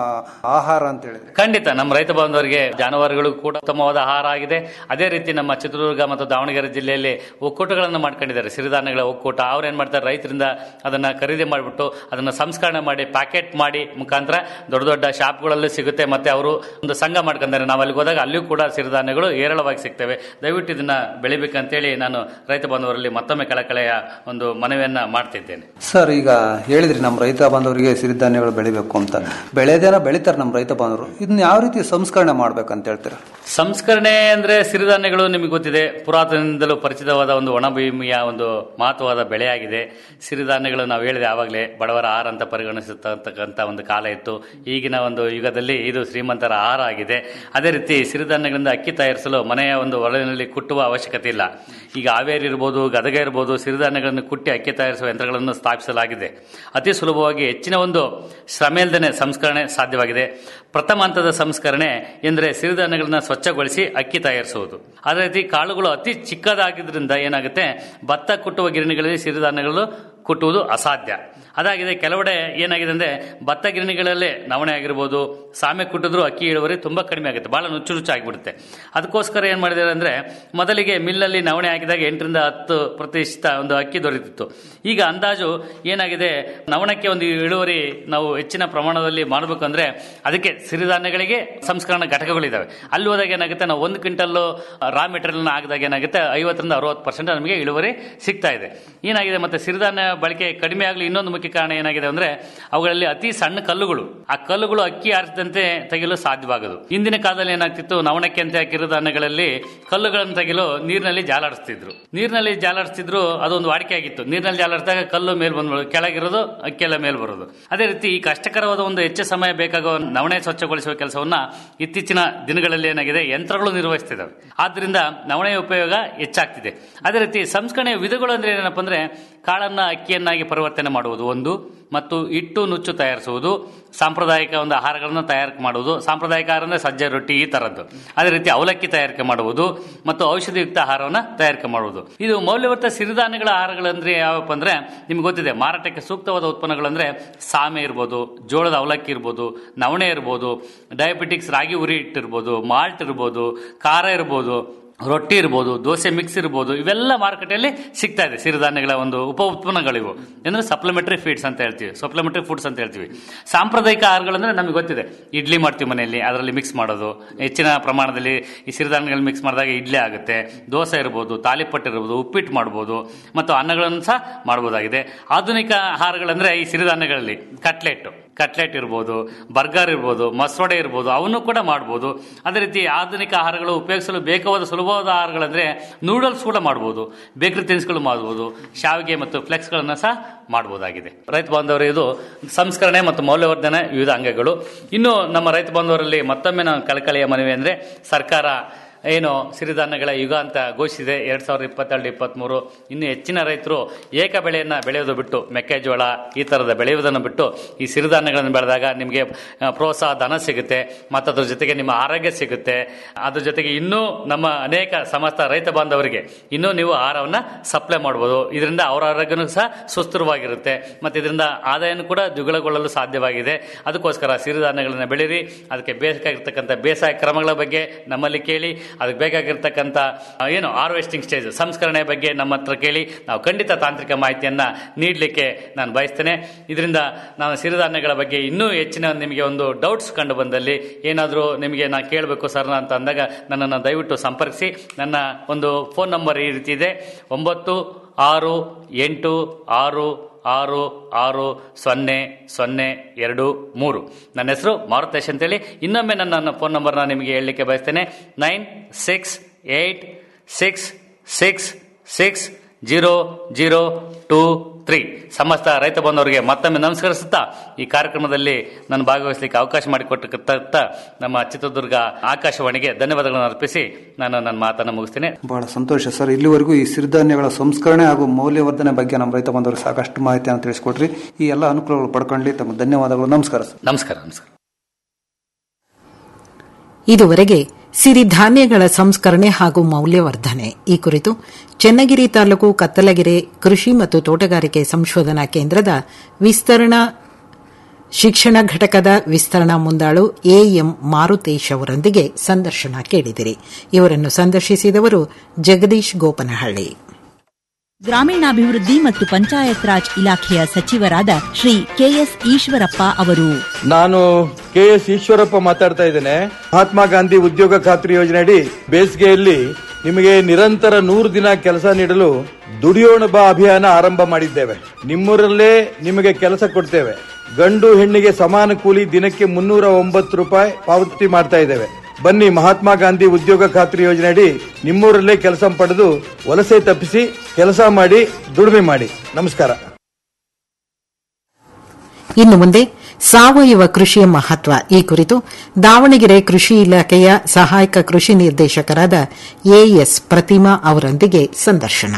ಆಹಾರ ಅಂತ ಹೇಳಿದ್ರೆ ಖಂಡಿತ ನಮ್ಮ ರೈತ ಬಾಂಧವರಿಗೆ ಜಾನುವಾರುಗಳು ಕೂಡ ಉತ್ತಮವಾದ ಆಹಾರ ಆಗಿದೆ ಅದೇ ರೀತಿ ನಮ್ಮ ಚಿತ್ರದುರ್ಗ ಮತ್ತು ದಾವಣಗೆರೆ ಜಿಲ್ಲೆಯಲ್ಲಿ ಒಕ್ಕೂಟಗಳನ್ನು ಮಾಡ್ಕೊಂಡಿದ್ದಾರೆ ಸಿರಿಧಾನ್ಯಗಳ ಒಕ್ಕೂಟ ಅವ್ರು ಏನ್ ಮಾಡ್ತಾರೆ ರೈತರಿಂದ ಅದನ್ನ ಖರೀದಿ ಮಾಡಿಬಿಟ್ಟು ಅದನ್ನ ಸಂಸ್ಕರಣೆ ಮಾಡಿ ಪ್ಯಾಕೆಟ್ ಮಾಡಿ ಮುಖಾಂತರ ದೊಡ್ಡ ದೊಡ್ಡ ಶಾಪ್ಗಳಲ್ಲಿ ಸಿಗುತ್ತೆ ಮತ್ತೆ ಅವರು ಒಂದು ಸಂಘ ಮಾಡ್ಕೊಂತಾರೆ ನಾವು ಅಲ್ಲಿಗೆ ಹೋದಾಗ ಅಲ್ಲಿಯೂ ಕೂಡ ಸಿರಿಧಾನ್ಯಗಳು ಏರಳವಾಗಿ ಸಿಗ್ತವೆ ದಯವಿಟ್ಟು ಇದನ್ನ ಬೆಳಿಬೇಕಂತೇಳಿ ನಾನು ರೈತ ಬಾಂಧವರಲ್ಲಿ ಮತ್ತೊಮ್ಮೆ ಕಳಕಳೆಯ ಒಂದು ಮನವಿಯನ್ನ ಮಾಡ್ತಿದ್ದೇನೆ ಸರ್ ಈಗ ಹೇಳಿದ್ರಿ ನಮ್ಮ ರೈತ ಬಾಂಧವರಿಗೆ ಸಿರಿಧಾನ್ಯಗಳು ಬೆಳಿಬೇಕು ಅಂತ ಬೆಳೆದೇನ ಬೆಳಿತಾರೆ ನಮ್ಮ ರೈತ ಬಾಂಧವರು ಇದನ್ನ ಯಾವ ರೀತಿ ಸಂಸ್ಕರಣೆ ಮಾಡ್ಬೇಕಂತ ಹೇಳ್ತೀರಾ ಸಂಸ್ಕರಣೆ ಅಂದ್ರೆ ಸಿರಿಧಾನ್ಯಗಳು ನಿಮಗೆ ಗೊತ್ತಿದೆ ಪುರಾತನದಿಂದಲೂ ಪರಿಚಿತವಾದ ಒಂದು ಒಣಭೂಮಿಯ ಒಂದು ಮಹತ್ವವಾದ ಬೆಳೆಯಾಗಿದೆ ಸಿರಿಧಾನ್ಯಗಳು ನಾವು ಹೇಳಿದೆ ಆವಾಗಲೇ ಬಡವರ ಆಹಾರ ಅಂತ ಪರಿಗಣಿಸತಕ್ಕಂಥ ಒಂದು ಕಾಲ ಇತ್ತು ಈಗಿನ ಒಂದು ಯುಗದಲ್ಲಿ ಇದು ಶ್ರೀಮಂತರ ಆಹಾರ ಆಗಿದೆ ಅದೇ ರೀತಿ ಸಿರಿಧಾನ್ಯಗಳಿಂದ ಅಕ್ಕಿ ತಯಾರಿಸಲು ಮನೆಯ ಒಂದು ಒಳಗಿನಲ್ಲಿ ಕುಟ್ಟುವ ಅವಶ್ಯಕತೆ ಇಲ್ಲ ಈಗ ಹಾವೇರಿ ಇರ್ಬೋದು ಗದಗ ಇರ್ಬೋದು ಸಿರಿಧಾನ್ಯಗಳನ್ನು ಕುಟ್ಟಿ ಅಕ್ಕಿ ತಯಾರಿಸುವ ಯಂತ್ರಗಳನ್ನು ಸ್ಥಾಪಿಸಲಾಗಿದೆ ಅತಿ ಸುಲಭವಾಗಿ ಹೆಚ್ಚಿನ ಒಂದು ಶ್ರಮ ಇಲ್ದೇನೆ ಸಂಸ್ಕರಣೆ ಸಾಧ್ಯವಾಗಿದೆ ಪ್ರಥಮ ಹಂತದ ಸಂಸ್ಕರಣೆ ಎಂದರೆ ಸಿರಿಧಾನ್ಯಗಳನ್ನ ಸ್ವಚ್ಛಗೊಳಿಸಿ ಅಕ್ಕಿ ತಯಾರಿಸುವುದು ಅದೇ ರೀತಿ ಕಾಳುಗಳು ಅತಿ ಚಿಕ್ಕದಾಗಿದ್ದರಿಂದ ಏನಾಗುತ್ತೆ ಭತ್ತ ಕುಟ್ಟುವ ಗಿರಣಿಗಳಲ್ಲಿ ಸಿರಿಧಾನ್ಯಗಳು ಕುಟ್ಟುವುದು ಅಸಾಧ್ಯ ಅದಾಗಿದೆ ಕೆಲವೆಡೆ ಏನಾಗಿದೆ ಅಂದ್ರೆ ಭತ್ತ ಗಿರಣಿಗಳಲ್ಲೇ ನವಣೆ ಆಗಿರ್ಬೋದು ಸಾಮೆ ಕುಟ್ಟಿದ್ರು ಅಕ್ಕಿ ಇಳುವರಿ ತುಂಬಾ ಕಡಿಮೆ ಆಗುತ್ತೆ ಬಹಳ ನುಚ್ಚು ನುಚ್ಚು ಆಗಿಬಿಡುತ್ತೆ ಅದಕ್ಕೋಸ್ಕರ ಏನ್ ಮಾಡಿದ್ದಾರೆ ಅಂದ್ರೆ ಮೊದಲಿಗೆ ಮಿಲ್ಲಲ್ಲಿ ನವಣೆ ಹಾಕಿದಾಗ ಎಂಟರಿಂದ ಹತ್ತು ಪ್ರತಿಶತ ಒಂದು ಅಕ್ಕಿ ದೊರೆತಿತ್ತು ಈಗ ಅಂದಾಜು ಏನಾಗಿದೆ ನವಣಕ್ಕೆ ಒಂದು ಇಳುವರಿ ನಾವು ಹೆಚ್ಚಿನ ಪ್ರಮಾಣದಲ್ಲಿ ಮಾಡಬೇಕು ಅಂದ್ರೆ ಅದಕ್ಕೆ ಸಿರಿಧಾನ್ಯಗಳಿಗೆ ಸಂಸ್ಕರಣಾ ಘಟಕಗಳಿದಾವೆ ಅಲ್ಲಿ ಹೋದಾಗ ಏನಾಗುತ್ತೆ ನಾವು ಒಂದು ಕ್ವಿಂಟಲ್ ರಾ ಮೆಟೀರಿಯಲ್ ಹಾಕಿದಾಗ ಏನಾಗುತ್ತೆ ಐವತ್ತರಿಂದ ಅರವತ್ತು ಪರ್ಸೆಂಟ್ ನಮಗೆ ಇಳುವರಿ ಸಿಗ್ತಾ ಇದೆ ಏನಾಗಿದೆ ಮತ್ತೆ ಸಿರಿಧಾನ್ಯ ಬಳಕೆ ಕಡಿಮೆ ಆಗಲಿ ಇನ್ನೊಂದು ಮುಖ್ಯ ಕಾರಣ ಏನಾಗಿದೆ ಅಂದ್ರೆ ಅವುಗಳಲ್ಲಿ ಅತಿ ಸಣ್ಣ ಕಲ್ಲುಗಳು ಆ ಕಲ್ಲುಗಳು ಅಕ್ಕಿ ಆರಿಸಿದಂತೆ ತೆಗೆಯಲು ಸಾಧ್ಯವಾಗದು ಇಂದಿನ ಕಾಲದಲ್ಲಿ ಏನಾಗ್ತಿತ್ತು ನವಣಕ್ಕೆ ಅಂತ ಕಿರುಧಾನ್ಯಗಳಲ್ಲಿ ಕಲ್ಲುಗಳನ್ನು ತೆಗೆಯಲು ನೀರಿನಲ್ಲಿ ಜಾಲಾಡಿಸ್ತಿದ್ರು ನೀರಿನಲ್ಲಿ ಜಾಲಾಡಿಸ್ತಿದ್ರು ಅದೊಂದು ವಾಡಿಕೆ ಆಗಿತ್ತು ನೀರಿನಲ್ಲಿ ಜಾಲಾಡಿಸಿದಾಗ ಕಲ್ಲು ಮೇಲ್ ಬಂದ್ಬಿಡೋದು ಕೆಳಗಿರೋದು ಅಕ್ಕಿಯೆಲ್ಲ ಮೇಲ್ ಬರೋದು ಅದೇ ರೀತಿ ಈ ಕಷ್ಟಕರವಾದ ಒಂದು ಹೆಚ್ಚು ಸಮಯ ಬೇಕಾಗುವ ನವಣೆ ಸ್ವಚ್ಛಗೊಳಿಸುವ ಕೆಲಸವನ್ನ ಇತ್ತೀಚಿನ ದಿನಗಳಲ್ಲಿ ಏನಾಗಿದೆ ಯಂತ್ರಗಳು ನಿರ್ವಹಿಸ್ತಿದ್ದಾವೆ ಆದ್ರಿಂದ ನವಣೆಯ ಉಪಯೋಗ ಹೆಚ್ಚಾಗ್ತಿದೆ ಅದೇ ರೀತಿ ಸಂಸ್ಕರಣೆಯ ವಿಧಗಳು ಅಂದ್ರೆ ಏನಪ್ಪ ಅಂದ್ರೆ ಕಾಳನ್ನ ಅಕ್ಕಿಯನ್ನಾಗಿ ಪರಿವರ್ತನೆ ಮಾಡುವುದು ಒಂದು ಮತ್ತು ಹಿಟ್ಟು ನುಚ್ಚು ತಯಾರಿಸುವುದು ಸಾಂಪ್ರದಾಯಿಕ ಒಂದು ಆಹಾರಗಳನ್ನು ತಯಾರಿಕೆ ಮಾಡುವುದು ಸಾಂಪ್ರದಾಯಿಕ ಆಹಾರ ಅಂದ್ರೆ ಸಜ್ಜೆ ರೊಟ್ಟಿ ಈ ತರದ್ದು ಅದೇ ರೀತಿ ಅವಲಕ್ಕಿ ತಯಾರಿಕೆ ಮಾಡುವುದು ಮತ್ತು ಔಷಧಿಯುಕ್ತ ಆಹಾರವನ್ನ ತಯಾರಿಕೆ ಮಾಡುವುದು ಇದು ಮೌಲ್ಯವರ್ತ ಸಿರಿಧಾನ್ಯಗಳ ಆಹಾರಗಳಂದ್ರೆ ಯಾವಪ್ಪ ಅಂದ್ರೆ ನಿಮ್ಗೆ ಗೊತ್ತಿದೆ ಮಾರಾಟಕ್ಕೆ ಸೂಕ್ತವಾದ ಉತ್ಪನ್ನಗಳಂದ್ರೆ ಸಾಮೆ ಇರ್ಬೋದು ಜೋಳದ ಅವಲಕ್ಕಿ ಇರ್ಬೋದು ನವಣೆ ಇರ್ಬೋದು ಡಯಾಬಿಟಿಕ್ಸ್ ರಾಗಿ ಉರಿ ಹಿಟ್ಟಿರ್ಬೋದು ಮಾಲ್ಟ್ ಇರ್ಬೋದು ಖಾರ ಇರ್ಬೋದು ರೊಟ್ಟಿ ಇರ್ಬೋದು ದೋಸೆ ಮಿಕ್ಸ್ ಇರ್ಬೋದು ಇವೆಲ್ಲ ಮಾರುಕಟ್ಟೆಯಲ್ಲಿ ಸಿಗ್ತಾ ಇದೆ ಸಿರಿಧಾನ್ಯಗಳ ಒಂದು ಉಪ ಉತ್ಪನ್ನಗಳಿವು ಅಂದ್ರೆ ಸಪ್ಲಿಮೆಂಟರಿ ಫೀಡ್ಸ್ ಅಂತ ಹೇಳ್ತೀವಿ ಸಪ್ಲಿಮೆಂಟರಿ ಫುಡ್ಸ್ ಅಂತ ಹೇಳ್ತೀವಿ ಸಾಂಪ್ರದಾಯಿಕ ಆಹಾರಗಳಂದ್ರೆ ನಮಗೆ ಗೊತ್ತಿದೆ ಇಡ್ಲಿ ಮಾಡ್ತೀವಿ ಮನೆಯಲ್ಲಿ ಅದರಲ್ಲಿ ಮಿಕ್ಸ್ ಮಾಡೋದು ಹೆಚ್ಚಿನ ಪ್ರಮಾಣದಲ್ಲಿ ಈ ಸಿರಿಧಾನ್ಯಗಳು ಮಿಕ್ಸ್ ಮಾಡಿದಾಗ ಇಡ್ಲಿ ಆಗುತ್ತೆ ದೋಸೆ ಇರ್ಬೋದು ತಾಲಿಪಟ್ಟು ಇರ್ಬೋದು ಉಪ್ಪಿಟ್ಟು ಮಾಡ್ಬೋದು ಮತ್ತು ಅನ್ನಗಳನ್ನು ಸಹ ಮಾಡ್ಬೋದಾಗಿದೆ ಆಧುನಿಕ ಆಹಾರಗಳಂದ್ರೆ ಈ ಸಿರಿಧಾನ್ಯಗಳಲ್ಲಿ ಕಟ್ಲೆಟ್ ಕಟ್ಲೆಟ್ ಇರ್ಬೋದು ಬರ್ಗರ್ ಇರ್ಬೋದು ಮಸೋಡೆ ಇರ್ಬೋದು ಅವನ್ನು ಕೂಡ ಮಾಡ್ಬೋದು ಅದೇ ರೀತಿ ಆಧುನಿಕ ಆಹಾರಗಳು ಉಪಯೋಗಿಸಲು ಬೇಕಾದ ಸುಲಭವಾದ ಆಹಾರಗಳಂದ್ರೆ ನೂಡಲ್ಸ್ ಕೂಡ ಮಾಡ್ಬೋದು ಬೇಕರಿ ತಿನಿಸುಗಳು ಮಾಡ್ಬೋದು ಶಾವಿಗೆ ಮತ್ತು ಫ್ಲೆಕ್ಸ್ಗಳನ್ನು ಸಹ ಮಾಡಬಹುದಾಗಿದೆ ರೈತ ಬಾಂಧವರು ಇದು ಸಂಸ್ಕರಣೆ ಮತ್ತು ಮೌಲ್ಯವರ್ಧನೆ ವಿವಿಧ ಅಂಗಗಳು ಇನ್ನು ನಮ್ಮ ರೈತ ಬಾಂಧವರಲ್ಲಿ ಮತ್ತೊಮ್ಮೆ ನಾನು ಕಳಕಳಿಯ ಮನವಿ ಅಂದ್ರೆ ಸರ್ಕಾರ ಏನು ಸಿರಿಧಾನ್ಯಗಳ ಯುಗ ಅಂತ ಘೋಷಿಸಿದೆ ಎರಡ್ ಸಾವಿರದ ಇಪ್ಪತ್ತೆರಡು ಇಪ್ಪತ್ಮೂರು ಇನ್ನು ಹೆಚ್ಚಿನ ರೈತರು ಏಕ ಬೆಳೆಯನ್ನ ಬೆಳೆಯೋದು ಬಿಟ್ಟು ಮೆಕ್ಕೆಜೋಳ ಈ ತರದ ಬೆಳೆಯುವುದನ್ನು ಬಿಟ್ಟು ಈ ಸಿರಿಧಾನ್ಯಗಳನ್ನು ಬೆಳೆದಾಗ ನಿಮಗೆ ಆ, ಪ್ರೋತ್ಸಾಹ ಧನ ಸಿಗುತ್ತೆ ಮತ್ತು ಅದ್ರ ಜೊತೆಗೆ ನಿಮ್ಮ ಆರೋಗ್ಯ ಸಿಗುತ್ತೆ ಅದ್ರ ಜೊತೆಗೆ ಇನ್ನೂ ನಮ್ಮ ಅನೇಕ ಸಮಸ್ತ ರೈತ ಬಾಂಧವರಿಗೆ ಇನ್ನೂ ನೀವು ಆಹಾರವನ್ನ ಸಪ್ಲೈ ಮಾಡ್ಬೋದು ಇದರಿಂದ ಅವರ ಆರೋಗ್ಯನೂ ಸಹ ಸುಸ್ಥಿರವಾಗಿರುತ್ತೆ ಮತ್ತು ಇದರಿಂದ ಆದಾಯನೂ ಕೂಡ ದ್ವಿಗುಣಗೊಳ್ಳಲು ಸಾಧ್ಯವಾಗಿದೆ ಅದಕ್ಕೋಸ್ಕರ ಸಿರಿಧಾನ್ಯಗಳನ್ನ ಬೆಳೀರಿ ಅದಕ್ಕೆ ಬೇಕಾಗಿರ್ತಕ್ಕಂಥ ಬೇಸಾಯ ಕ್ರಮಗಳ ಬಗ್ಗೆ ನಮ್ಮಲ್ಲಿ ಕೇಳಿ ಅದಕ್ಕೆ ಬೇಕಾಗಿರ್ತಕ್ಕಂಥ ಆ, ಏನು ಹಾರ್ವೆಸ್ಟಿಂಗ್ ಸ್ಟೇಜ್ ಸಂಸ್ಕರಣೆ ಬಗ್ಗೆ ನಮ್ಮ ಹತ್ರ ಕೇಳಿ ನಾವು ಖಂಡಿತ ತಾಂತ್ರಿಕ ಮಾಹಿತಿಯನ್ನ ನೀಡಲಿಕ್ಕೆ ನಾನು ಬಯಸ್ತೇನೆ ಇದರಿಂದ ನಾನು ಸಿರಿಧಾನ್ಯಗಳ ಬಗ್ಗೆ ಇನ್ನೂ ಹೆಚ್ಚಿನ ನಿಮಗೆ ಒಂದು ಡೌಟ್ಸ್ ಕಂಡು ಬಂದಲ್ಲಿ ಏನಾದರೂ ನಿಮಗೆ ನಾನು ಕೇಳಬೇಕು ಸರ್ ಅಂತ ಅಂದಾಗ ನನ್ನನ್ನು ದಯವಿಟ್ಟು ಸಂಪರ್ಕಿಸಿ ನನ್ನ ಒಂದು ಫೋನ್ ನಂಬರ್ ಈ ರೀತಿ ಇದೆ ಒಂಬತ್ತು ಆರು ಎಂಟು ಆರು ಆರು ಆರು ಸೊನ್ನೆ ಸೊನ್ನೆ ಎರಡು ಮೂರು ನನ್ನ ಹೆಸರು ಮಾರುತೇಶ್ ಅಂತೇಳಿ ಇನ್ನೊಮ್ಮೆ ನನ್ನ ನನ್ನ ಫೋನ್ ನಂಬರ್ನ ನಿಮಗೆ ಹೇಳಲಿಕ್ಕೆ ಬಯಸ್ತೇನೆ nine six eight six six six zero zero two three ಸಮಸ್ತ ರೈತ ಬಂಧವರಿಗೆ ಮತ್ತೊಮ್ಮೆ ನಮಸ್ಕರಿಸುತ್ತಾ ಈ ಕಾರ್ಯಕ್ರಮದಲ್ಲಿ ನಾನು ಭಾಗವಹಿಸಲಿಕ್ಕೆ ಅವಕಾಶ ಮಾಡಿಕೊಟ್ಟಂತ ನಮ್ಮ ಚಿತ್ರದುರ್ಗ ಆಕಾಶವಾಣಿಗೆ ಧನ್ಯವಾದಗಳನ್ನು ಅರ್ಪಿಸಿ ನಾನು ನನ್ನ ಮಾತನ್ನು ಮುಗಿಸ್ತೇನೆ ಬಹಳ ಸಂತೋಷ ಸರ್ ಇಲ್ಲಿವರೆಗೂ ಈ ಸಿರಿಧಾನ್ಯಗಳ ಸಂಸ್ಕರಣೆ ಹಾಗೂ ಮೌಲ್ಯವರ್ಧನೆ ಬಗ್ಗೆ ನಮ್ಮ ರೈತ ಬಂದವರು ಸಾಕಷ್ಟು ಮಾಹಿತಿಯನ್ನು ತಿಳಿಸಿಕೊಟ್ರಿ ಈ ಎಲ್ಲ ಅನುಕೂಲಗಳು ಪಡ್ಕೊಳ್ಳಿ ತಮ್ಮ ಧನ್ಯವಾದಗಳು ನಮಸ್ಕಾರ ಸರ್ ನಮಸ್ಕಾರ ನಮಸ್ಕಾರ ಇದುವರೆಗೆ ಸಿರಿಧಾನ್ಯಗಳ ಸಂಸ್ಕರಣೆ ಹಾಗೂ ಮೌಲ್ಯವರ್ಧನೆ ಈ ಕುರಿತು ಚನ್ನಗಿರಿ ತಾಲೂಕು ಕತ್ತಲಗೆರೆ ಕೃಷಿ ಮತ್ತು ತೋಟಗಾರಿಕೆ ಸಂಶೋಧನಾ ಕೇಂದ್ರದ ವಿಸ್ತರಣಾ ಶಿಕ್ಷಣ ಘಟಕದ ವಿಸ್ತರಣಾ ಮುಂದಾಳು ಎಎಂ ಮಾರುತೇಶ್ ಅವರೊಂದಿಗೆ ಸಂದರ್ಶನ ಕೇಳಿದಿರಿ ಇವರನ್ನು ಸಂದರ್ಶಿಸಿದವರು ಜಗದೀಶ್ ಗೋಪನಹಳ್ಳಿ ಗ್ರಾಮೀಣಾಭಿವೃದ್ಧಿ ಮತ್ತು ಪಂಚಾಯತ್ ರಾಜ್ ಇಲಾಖೆಯ ಸಚಿವರಾದ ಶ್ರೀ ಕೆಎಸ್ ಈಶ್ವರಪ್ಪ ಅವರು ನಾನು ಕೆ ಎಸ್ ಈಶ್ವರಪ್ಪ ಮಾತಾಡ್ತಾ ಇದ್ದೇನೆ ಮಹಾತ್ಮ ಗಾಂಧಿ ಉದ್ಯೋಗ ಖಾತ್ರಿ ಯೋಜನೆ ಅಡಿ ಬೇಸಿಗೆಯಲ್ಲಿ ನಿಮಗೆ ನಿರಂತರ ನೂರು ದಿನ ಕೆಲಸ ನೀಡಲು ದುಡಿಯೋಣ ಬಾ ಅಭಿಯಾನ ಆರಂಭ ಮಾಡಿದ್ದೇವೆ ನಿಮ್ಮೂರಲ್ಲೇ ನಿಮಗೆ ಕೆಲಸ ಕೊಡ್ತೇವೆ ಗಂಡು ಹೆಣ್ಣಿಗೆ ಸಮಾನ ಕೂಲಿ ದಿನಕ್ಕೆ ಮುನ್ನೂರ ಒಂಬತ್ತು ರೂಪಾಯಿ ಪಾವತಿ ಮಾಡ್ತಾ ಇದ್ದೇವೆ ಬನ್ನಿ ಮಹಾತ್ಮ ಗಾಂಧಿ ಉದ್ಯೋಗ ಖಾತ್ರಿ ಯೋಜನೆಯಡಿ ನಿಮ್ಮೂರಲ್ಲೇ ಕೆಲಸ ಪಡೆದು ವಲಸೆ ತಪ್ಪಿಸಿ ಕೆಲಸ ಮಾಡಿ ದುಡಿಮೆ ಮಾಡಿ ನಮಸ್ಕಾರ ಇನ್ನು ಮುಂದೆ ಸಾವಯವ ಕೃಷಿಯ ಮಹತ್ವ ಈ ಕುರಿತು ದಾವಣಗೆರೆ ಕೃಷಿ ಇಲಾಖೆಯ ಸಹಾಯಕ ಕೃಷಿ ನಿರ್ದೇಶಕರಾದ ಎಎಸ್ ಪ್ರತಿಮಾ ಅವರೊಂದಿಗೆ ಸಂದರ್ಶನ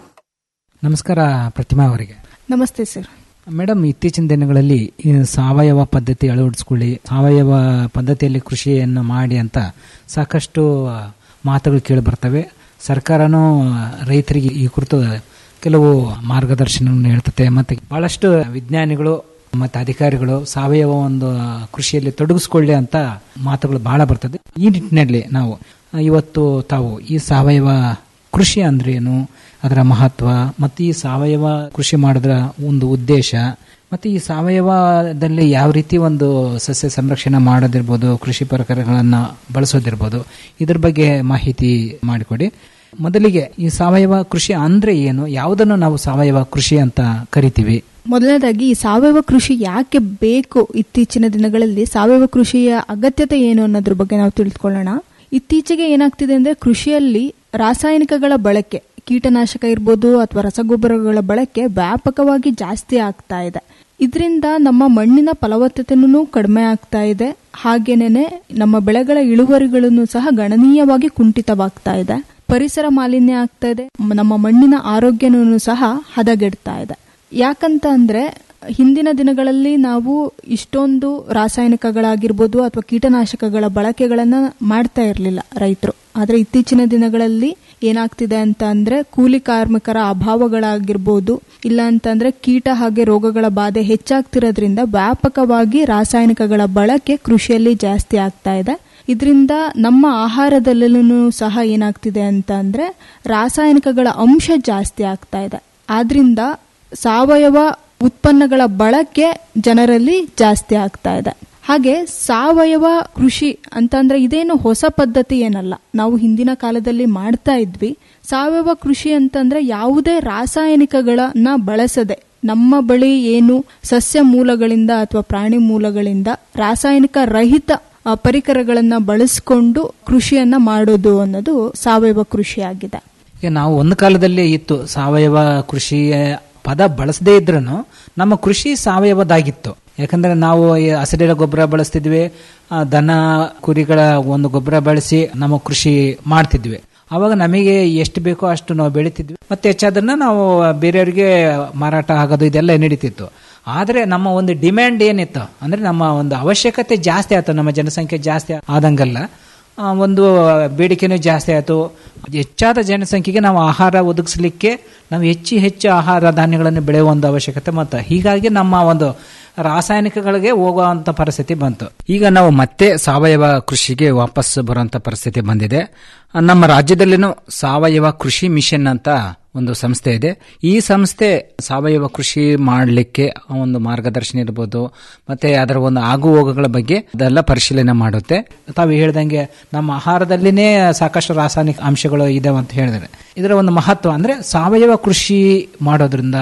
ನಮಸ್ಕಾರ ಪ್ರತಿಮಾ ಅವರಿಗೆ ನಮಸ್ತೆ ಸರ್ ಮೇಡಮ್ ಇತ್ತೀಚಿನ ದಿನಗಳಲ್ಲಿ ಈ ಸಾವಯವ ಪದ್ಧತಿ ಅಳವಡಿಸ್ಕೊಳ್ಳಿ ಸಾವಯವ ಪದ್ಧತಿಯಲ್ಲಿ ಕೃಷಿಯನ್ನು ಮಾಡಿ ಅಂತ ಸಾಕಷ್ಟು ಮಾತುಗಳು ಕೇಳಿ ಬರ್ತವೆ ಸರ್ಕಾರನೂ ರೈತರಿಗೆ ಈ ಕುರಿತು ಕೆಲವು ಮಾರ್ಗದರ್ಶನವನ್ನು ಹೇಳ್ತತೆ ಮತ್ತೆ ಬಹಳಷ್ಟು ವಿಜ್ಞಾನಿಗಳು ಮತ್ತೆ ಅಧಿಕಾರಿಗಳು ಸಾವಯವ ಒಂದು ಕೃಷಿಯಲ್ಲಿ ತೊಡಗಿಸ್ಕೊಳ್ಳಿ ಅಂತ ಮಾತುಗಳು ಬಹಳ ಬರ್ತದೆ ಈ ನಿಟ್ಟಿನಲ್ಲಿ ನಾವು ಇವತ್ತು ತಾವು ಈ ಸಾವಯವ ಕೃಷಿ ಅಂದ್ರೆ ಏನು ಅದರ ಮಹತ್ವ ಮತ್ತು ಈ ಸಾವಯವ ಕೃಷಿ ಮಾಡೋದ್ರ ಒಂದು ಉದ್ದೇಶ ಮತ್ತು ಈ ಸಾವಯವದಲ್ಲಿ ಯಾವ ರೀತಿ ಒಂದು ಸಸ್ಯ ಸಂರಕ್ಷಣೆ ಮಾಡೋದಿರ್ಬೋದು ಕೃಷಿ ಪರಿಕರಗಳನ್ನು ಬಳಸೋದಿರ್ಬೋದು ಇದ್ರ ಬಗ್ಗೆ ಮಾಹಿತಿ ಮಾಡಿಕೊಡಿ ಮೊದಲಿಗೆ ಈ ಸಾವಯವ ಕೃಷಿ ಅಂದ್ರೆ ಏನು ಯಾವುದನ್ನು ನಾವು ಸಾವಯವ ಕೃಷಿ ಅಂತ ಕರಿತೀವಿ ಮೊದಲನೇದಾಗಿ ಈ ಸಾವಯವ ಕೃಷಿ ಯಾಕೆ ಬೇಕು ಇತ್ತೀಚಿನ ದಿನಗಳಲ್ಲಿ ಸಾವಯವ ಕೃಷಿಯ ಅಗತ್ಯತೆ ಏನು ಅನ್ನೋದ್ರ ಬಗ್ಗೆ ನಾವು ತಿಳಿದುಕೊಳ್ಳೋಣ ಇತ್ತೀಚೆಗೆ ಏನಾಗ್ತಿದೆ ಅಂದ್ರೆ ಕೃಷಿಯಲ್ಲಿ ರಾಸಾಯನಿಕಗಳ ಬಳಕೆ ಕೀಟನಾಶಕ ಇರ್ಬೋದು ಅಥವಾ ರಸಗೊಬ್ಬರಗಳ ಬಳಕೆ ವ್ಯಾಪಕವಾಗಿ ಜಾಸ್ತಿ ಆಗ್ತಾ ಇದೆ ಇದರಿಂದ ನಮ್ಮ ಮಣ್ಣಿನ ಫಲವತ್ತತೆನೂ ಕಡಿಮೆ ಆಗ್ತಾ ಇದೆ ಹಾಗೇನೆ ನಮ್ಮ ಬೆಳೆಗಳ ಇಳುವರಿಗಳನ್ನು ಸಹ ಗಣನೀಯವಾಗಿ ಕುಂಠಿತವಾಗ್ತಾ ಇದೆ ಪರಿಸರ ಮಾಲಿನ್ಯ ಆಗ್ತಾ ಇದೆ ನಮ್ಮ ಮಣ್ಣಿನ ಆರೋಗ್ಯನೂ ಸಹ ಹದಗೆಡ್ತಾ ಇದೆ ಯಾಕಂತ ಅಂದ್ರೆ ಹಿಂದಿನ ದಿನಗಳಲ್ಲಿ ನಾವು ಇಷ್ಟೊಂದು ರಾಸಾಯನಿಕಗಳಾಗಿರ್ಬೋದು ಅಥವಾ ಕೀಟನಾಶಕಗಳ ಬಳಕೆಗಳನ್ನ ಮಾಡ್ತಾ ಇರಲಿಲ್ಲ ರೈತರು ಆದ್ರೆ ಇತ್ತೀಚಿನ ದಿನಗಳಲ್ಲಿ ಏನಾಗ್ತಿದೆ ಅಂತ ಅಂದ್ರೆ ಕೂಲಿ ಕಾರ್ಮಿಕರ ಅಭಾವಗಳಾಗಿರ್ಬೋದು ಇಲ್ಲ ಅಂತಂದ್ರೆ ಕೀಟ ಹಾಗೆ ರೋಗಗಳ ಬಾಧೆ ಹೆಚ್ಚಾಗ್ತಿರೋದ್ರಿಂದ ವ್ಯಾಪಕವಾಗಿ ರಾಸಾಯನಿಕಗಳ ಬಳಕೆ ಕೃಷಿಯಲ್ಲಿ ಜಾಸ್ತಿ ಆಗ್ತಾ ಇದೆ ಇದರಿಂದ ನಮ್ಮ ಆಹಾರದಲ್ಲೂ ಸಹ ಏನಾಗ್ತಿದೆ ಅಂತ ಅಂದ್ರೆ ರಾಸಾಯನಿಕಗಳ ಅಂಶ ಜಾಸ್ತಿ ಆಗ್ತಾ ಇದೆ ಆದ್ರಿಂದ ಸಾವಯವ ಉತ್ಪನ್ನಗಳ ಬಳಕೆ ಜನರಲ್ಲಿ ಜಾಸ್ತಿ ಆಗ್ತಾ ಇದೆ ಹಾಗೆ ಸಾವಯವ ಕೃಷಿ ಅಂತಂದ್ರೆ ಇದೇನು ಹೊಸ ಪದ್ಧತಿ ಏನಲ್ಲ ನಾವು ಹಿಂದಿನ ಕಾಲದಲ್ಲಿ ಮಾಡ್ತಾ ಇದ್ವಿ ಸಾವಯವ ಕೃಷಿ ಅಂತಂದ್ರೆ ಯಾವುದೇ ರಾಸಾಯನಿಕಗಳನ್ನ ಬಳಸದೆ ನಮ್ಮ ಬಳಿ ಏನು ಸಸ್ಯ ಮೂಲಗಳಿಂದ ಅಥವಾ ಪ್ರಾಣಿ ಮೂಲಗಳಿಂದ ರಾಸಾಯನಿಕ ರಹಿತ ಪರಿಕರಗಳನ್ನ ಬಳಸಿಕೊಂಡು ಕೃಷಿಯನ್ನ ಮಾಡೋದು ಅನ್ನೋದು ಸಾವಯವ ಕೃಷಿ ಆಗಿದೆ ಈಗ ನಾವು ಒಂದು ಕಾಲದಲ್ಲಿ ಇತ್ತು ಸಾವಯವ ಕೃಷಿ ಪದ ಬಳಸದೇ ಇದ್ರೂ ನಮ್ಮ ಕೃಷಿ ಸಾವಯವದಾಗಿತ್ತು ಯಾಕಂದ್ರೆ ನಾವು ಹಸಿರೆಲೆ ಗೊಬ್ಬರ ಬಳಸ್ತಿದ್ವಿ ದನ ಕುರಿಗಳ ಒಂದು ಗೊಬ್ಬರ ಬಳಸಿ ನಮ್ಮ ಕೃಷಿ ಮಾಡ್ತಿದ್ವಿ ಅವಾಗ ನಮಗೆ ಎಷ್ಟು ಬೇಕೋ ಅಷ್ಟು ನಾವು ಬೆಳಿತಿದ್ವಿ ಮತ್ತೆ ಹೆಚ್ಚಾದನ್ನ ನಾವು ಬೇರೆಯವರಿಗೆ ಮಾರಾಟ ಆಗೋದು ಇದೆಲ್ಲ ನಡೀತಿತ್ತು ಆದರೆ ನಮ್ಮ ಒಂದು ಡಿಮ್ಯಾಂಡ್ ಏನಿತ್ತು ಅಂದ್ರೆ ನಮ್ಮ ಒಂದು ಅವಶ್ಯಕತೆ ಜಾಸ್ತಿ ಆಯ್ತು ನಮ್ಮ ಜನಸಂಖ್ಯೆ ಜಾಸ್ತಿ ಆದಂಗಲ್ಲ ಒಂದು ಬೇಡಿಕೆನೂ ಜಾಸ್ತಿ ಆಯಿತು ಹೆಚ್ಚಾದ ಜನಸಂಖ್ಯೆಗೆ ನಾವು ಆಹಾರ ಒದಗಿಸಲಿಕ್ಕೆ ನಾವು ಹೆಚ್ಚು ಹೆಚ್ಚು ಆಹಾರ ಧಾನ್ಯಗಳನ್ನು ಬೆಳೆಯುವ ಒಂದು ಅವಶ್ಯಕತೆ ಮತ್ತು ಹೀಗಾಗಿ ನಮ್ಮ ಒಂದು ರಾಸಾಯನಿಕಗಳಿಗೆ ಹೋಗುವಂತ ಪರಿಸ್ಥಿತಿ ಬಂತು ಈಗ ನಾವು ಮತ್ತೆ ಸಾವಯವ ಕೃಷಿಗೆ ವಾಪಸ್ ಬರುವಂತ ಪರಿಸ್ಥಿತಿ ಬಂದಿದೆ ನಮ್ಮ ರಾಜ್ಯದಲ್ಲಿನೂ ಸಾವಯವ ಕೃಷಿ ಮಿಷನ್ ಅಂತ ಒಂದು ಸಂಸ್ಥೆ ಇದೆ ಈ ಸಂಸ್ಥೆ ಸಾವಯವ ಕೃಷಿ ಮಾಡಲಿಕ್ಕೆ ಒಂದು ಮಾರ್ಗದರ್ಶನ ಇರ್ಬೋದು ಮತ್ತೆ ಅದರ ಒಂದು ಆಗು ಹೋಗುಗಳ ಬಗ್ಗೆ ಅದೆಲ್ಲ ಪರಿಶೀಲನೆ ಮಾಡುತ್ತೆ ತಾವು ಹೇಳ್ದಂಗೆ ನಮ್ಮ ಆಹಾರದಲ್ಲಿನೇ ಸಾಕಷ್ಟು ರಾಸಾಯನಿಕ ಅಂಶಗಳು ಇದಾವೆ ಅಂತ ಹೇಳಿದ್ರೆ ಇದರ ಒಂದು ಮಹತ್ವ ಅಂದ್ರೆ ಸಾವಯವ ಕೃಷಿ ಮಾಡೋದ್ರಿಂದ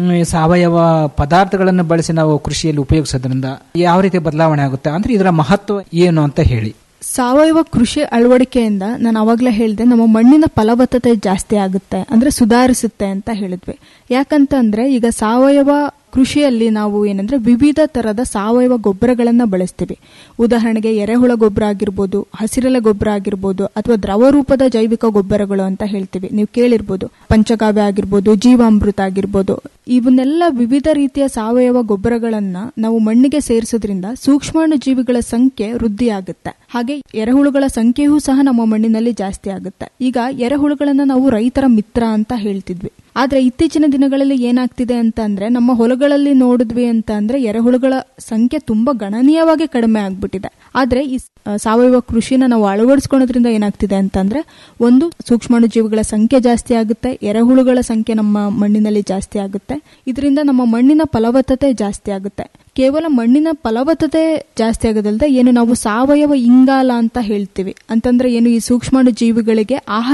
ಸಾವಯವ ಪದಾರ್ಥಗಳನ್ನು ಬಳಸಿ ನಾವು ಕೃಷಿಯಲ್ಲಿ ಉಪಯೋಗಿಸೋದ್ರಿಂದ ಯಾವ ರೀತಿ ಬದಲಾವಣೆ ಆಗುತ್ತೆ ಅಂದ್ರೆ ಇದರ ಮಹತ್ವ ಏನು ಅಂತ ಹೇಳಿ ಸಾವಯವ ಕೃಷಿ ಅಳವಡಿಕೆಯಿಂದ ನಾನು ಅವಾಗಲೇ ಹೇಳಿದೆ ನಮ್ಮ ಮಣ್ಣಿನ ಫಲವತ್ತತೆ ಜಾಸ್ತಿ ಆಗುತ್ತೆ ಅಂದ್ರೆ ಸುಧಾರಿಸುತ್ತೆ ಅಂತ ಹೇಳಿದ್ವಿ ಯಾಕಂತಂದ್ರೆ ಈಗ ಸಾವಯವ ಕೃಷಿಯಲ್ಲಿ ನಾವು ಏನಂದ್ರೆ ವಿವಿಧ ತರದ ಸಾವಯವ ಗೊಬ್ಬರಗಳನ್ನ ಬಳಸ್ತೀವಿ ಉದಾಹರಣೆಗೆ ಎರೆಹುಳ ಗೊಬ್ಬರ ಆಗಿರ್ಬೋದು ಹಸಿರೆಲೆ ಗೊಬ್ಬರ ಆಗಿರ್ಬೋದು ಅಥವಾ ದ್ರವ ರೂಪದ ಜೈವಿಕ ಗೊಬ್ಬರಗಳು ಅಂತ ಹೇಳ್ತೀವಿ ನೀವು ಕೇಳಿರ್ಬೋದು ಪಂಚಕಾವ್ಯ ಆಗಿರ್ಬೋದು ಜೀವಾಮೃತ ಆಗಿರ್ಬೋದು ಇವನ್ನೆಲ್ಲ ವಿವಿಧ ರೀತಿಯ ಸಾವಯವ ಗೊಬ್ಬರಗಳನ್ನ ನಾವು ಮಣ್ಣಿಗೆ ಸೇರಿಸೋದ್ರಿಂದ ಸೂಕ್ಷ್ಮಾಣು ಜೀವಿಗಳ ಸಂಖ್ಯೆ ವೃದ್ಧಿ ಆಗುತ್ತೆ ಹಾಗೆ ಎರೆಹುಳುಗಳ ಸಂಖ್ಯೆಯೂ ಸಹ ನಮ್ಮ ಮಣ್ಣಿನಲ್ಲಿ ಜಾಸ್ತಿ ಆಗುತ್ತೆ ಈಗ ಎರೆಹುಳುಗಳನ್ನ ನಾವು ರೈತರ ಮಿತ್ರ ಅಂತ ಹೇಳ್ತಿದ್ವಿ ಆದ್ರೆ ಇತ್ತೀಚಿನ ದಿನಗಳಲ್ಲಿ ಏನಾಗ್ತಿದೆ ಅಂತ ಅಂದ್ರೆ ನಮ್ಮ ಹೊಲಗಳಲ್ಲಿ ನೋಡಿದ್ವಿ ಅಂತ ಅಂದ್ರೆ ಎರೆಹುಳುಗಳ ಸಂಖ್ಯೆ ತುಂಬಾ ಗಣನೀಯವಾಗಿ ಕಡಿಮೆ ಆಗ್ಬಿಟ್ಟಿದೆ ಆದ್ರೆ ಈ ಸಾವಯವ ಕೃಷಿನ ನಾವು ಅಳವಡಿಸ್ಕೊಳ್ಳೋದ್ರಿಂದ ಏನಾಗ್ತಿದೆ ಅಂತಂದ್ರೆ ಒಂದು ಸೂಕ್ಷ್ಮಾಣು ಜೀವಿಗಳ ಸಂಖ್ಯೆ ಜಾಸ್ತಿ ಆಗುತ್ತೆ ಎರೆಹುಳುಗಳ ಸಂಖ್ಯೆ ನಮ್ಮ ಮಣ್ಣಿನಲ್ಲಿ ಜಾಸ್ತಿ ಆಗುತ್ತೆ ಇದರಿಂದ ನಮ್ಮ ಮಣ್ಣಿನ ಫಲವತ್ತತೆ ಜಾಸ್ತಿ ಆಗುತ್ತೆ ಕೇವಲ ಮಣ್ಣಿನ ಫಲವತ್ತತೆ ಜಾಸ್ತಿ ಆಗೋದಲ್ಲದೆ ಏನು ನಾವು ಸಾವಯವ ಇಂಗಾಲ ಅಂತ ಹೇಳ್ತೀವಿ ಅಂತಂದ್ರೆ ಏನು ಈ ಸೂಕ್ಷ್ಮಾಣು ಜೀವಿಗಳಿಗೆ ಆಹಾರ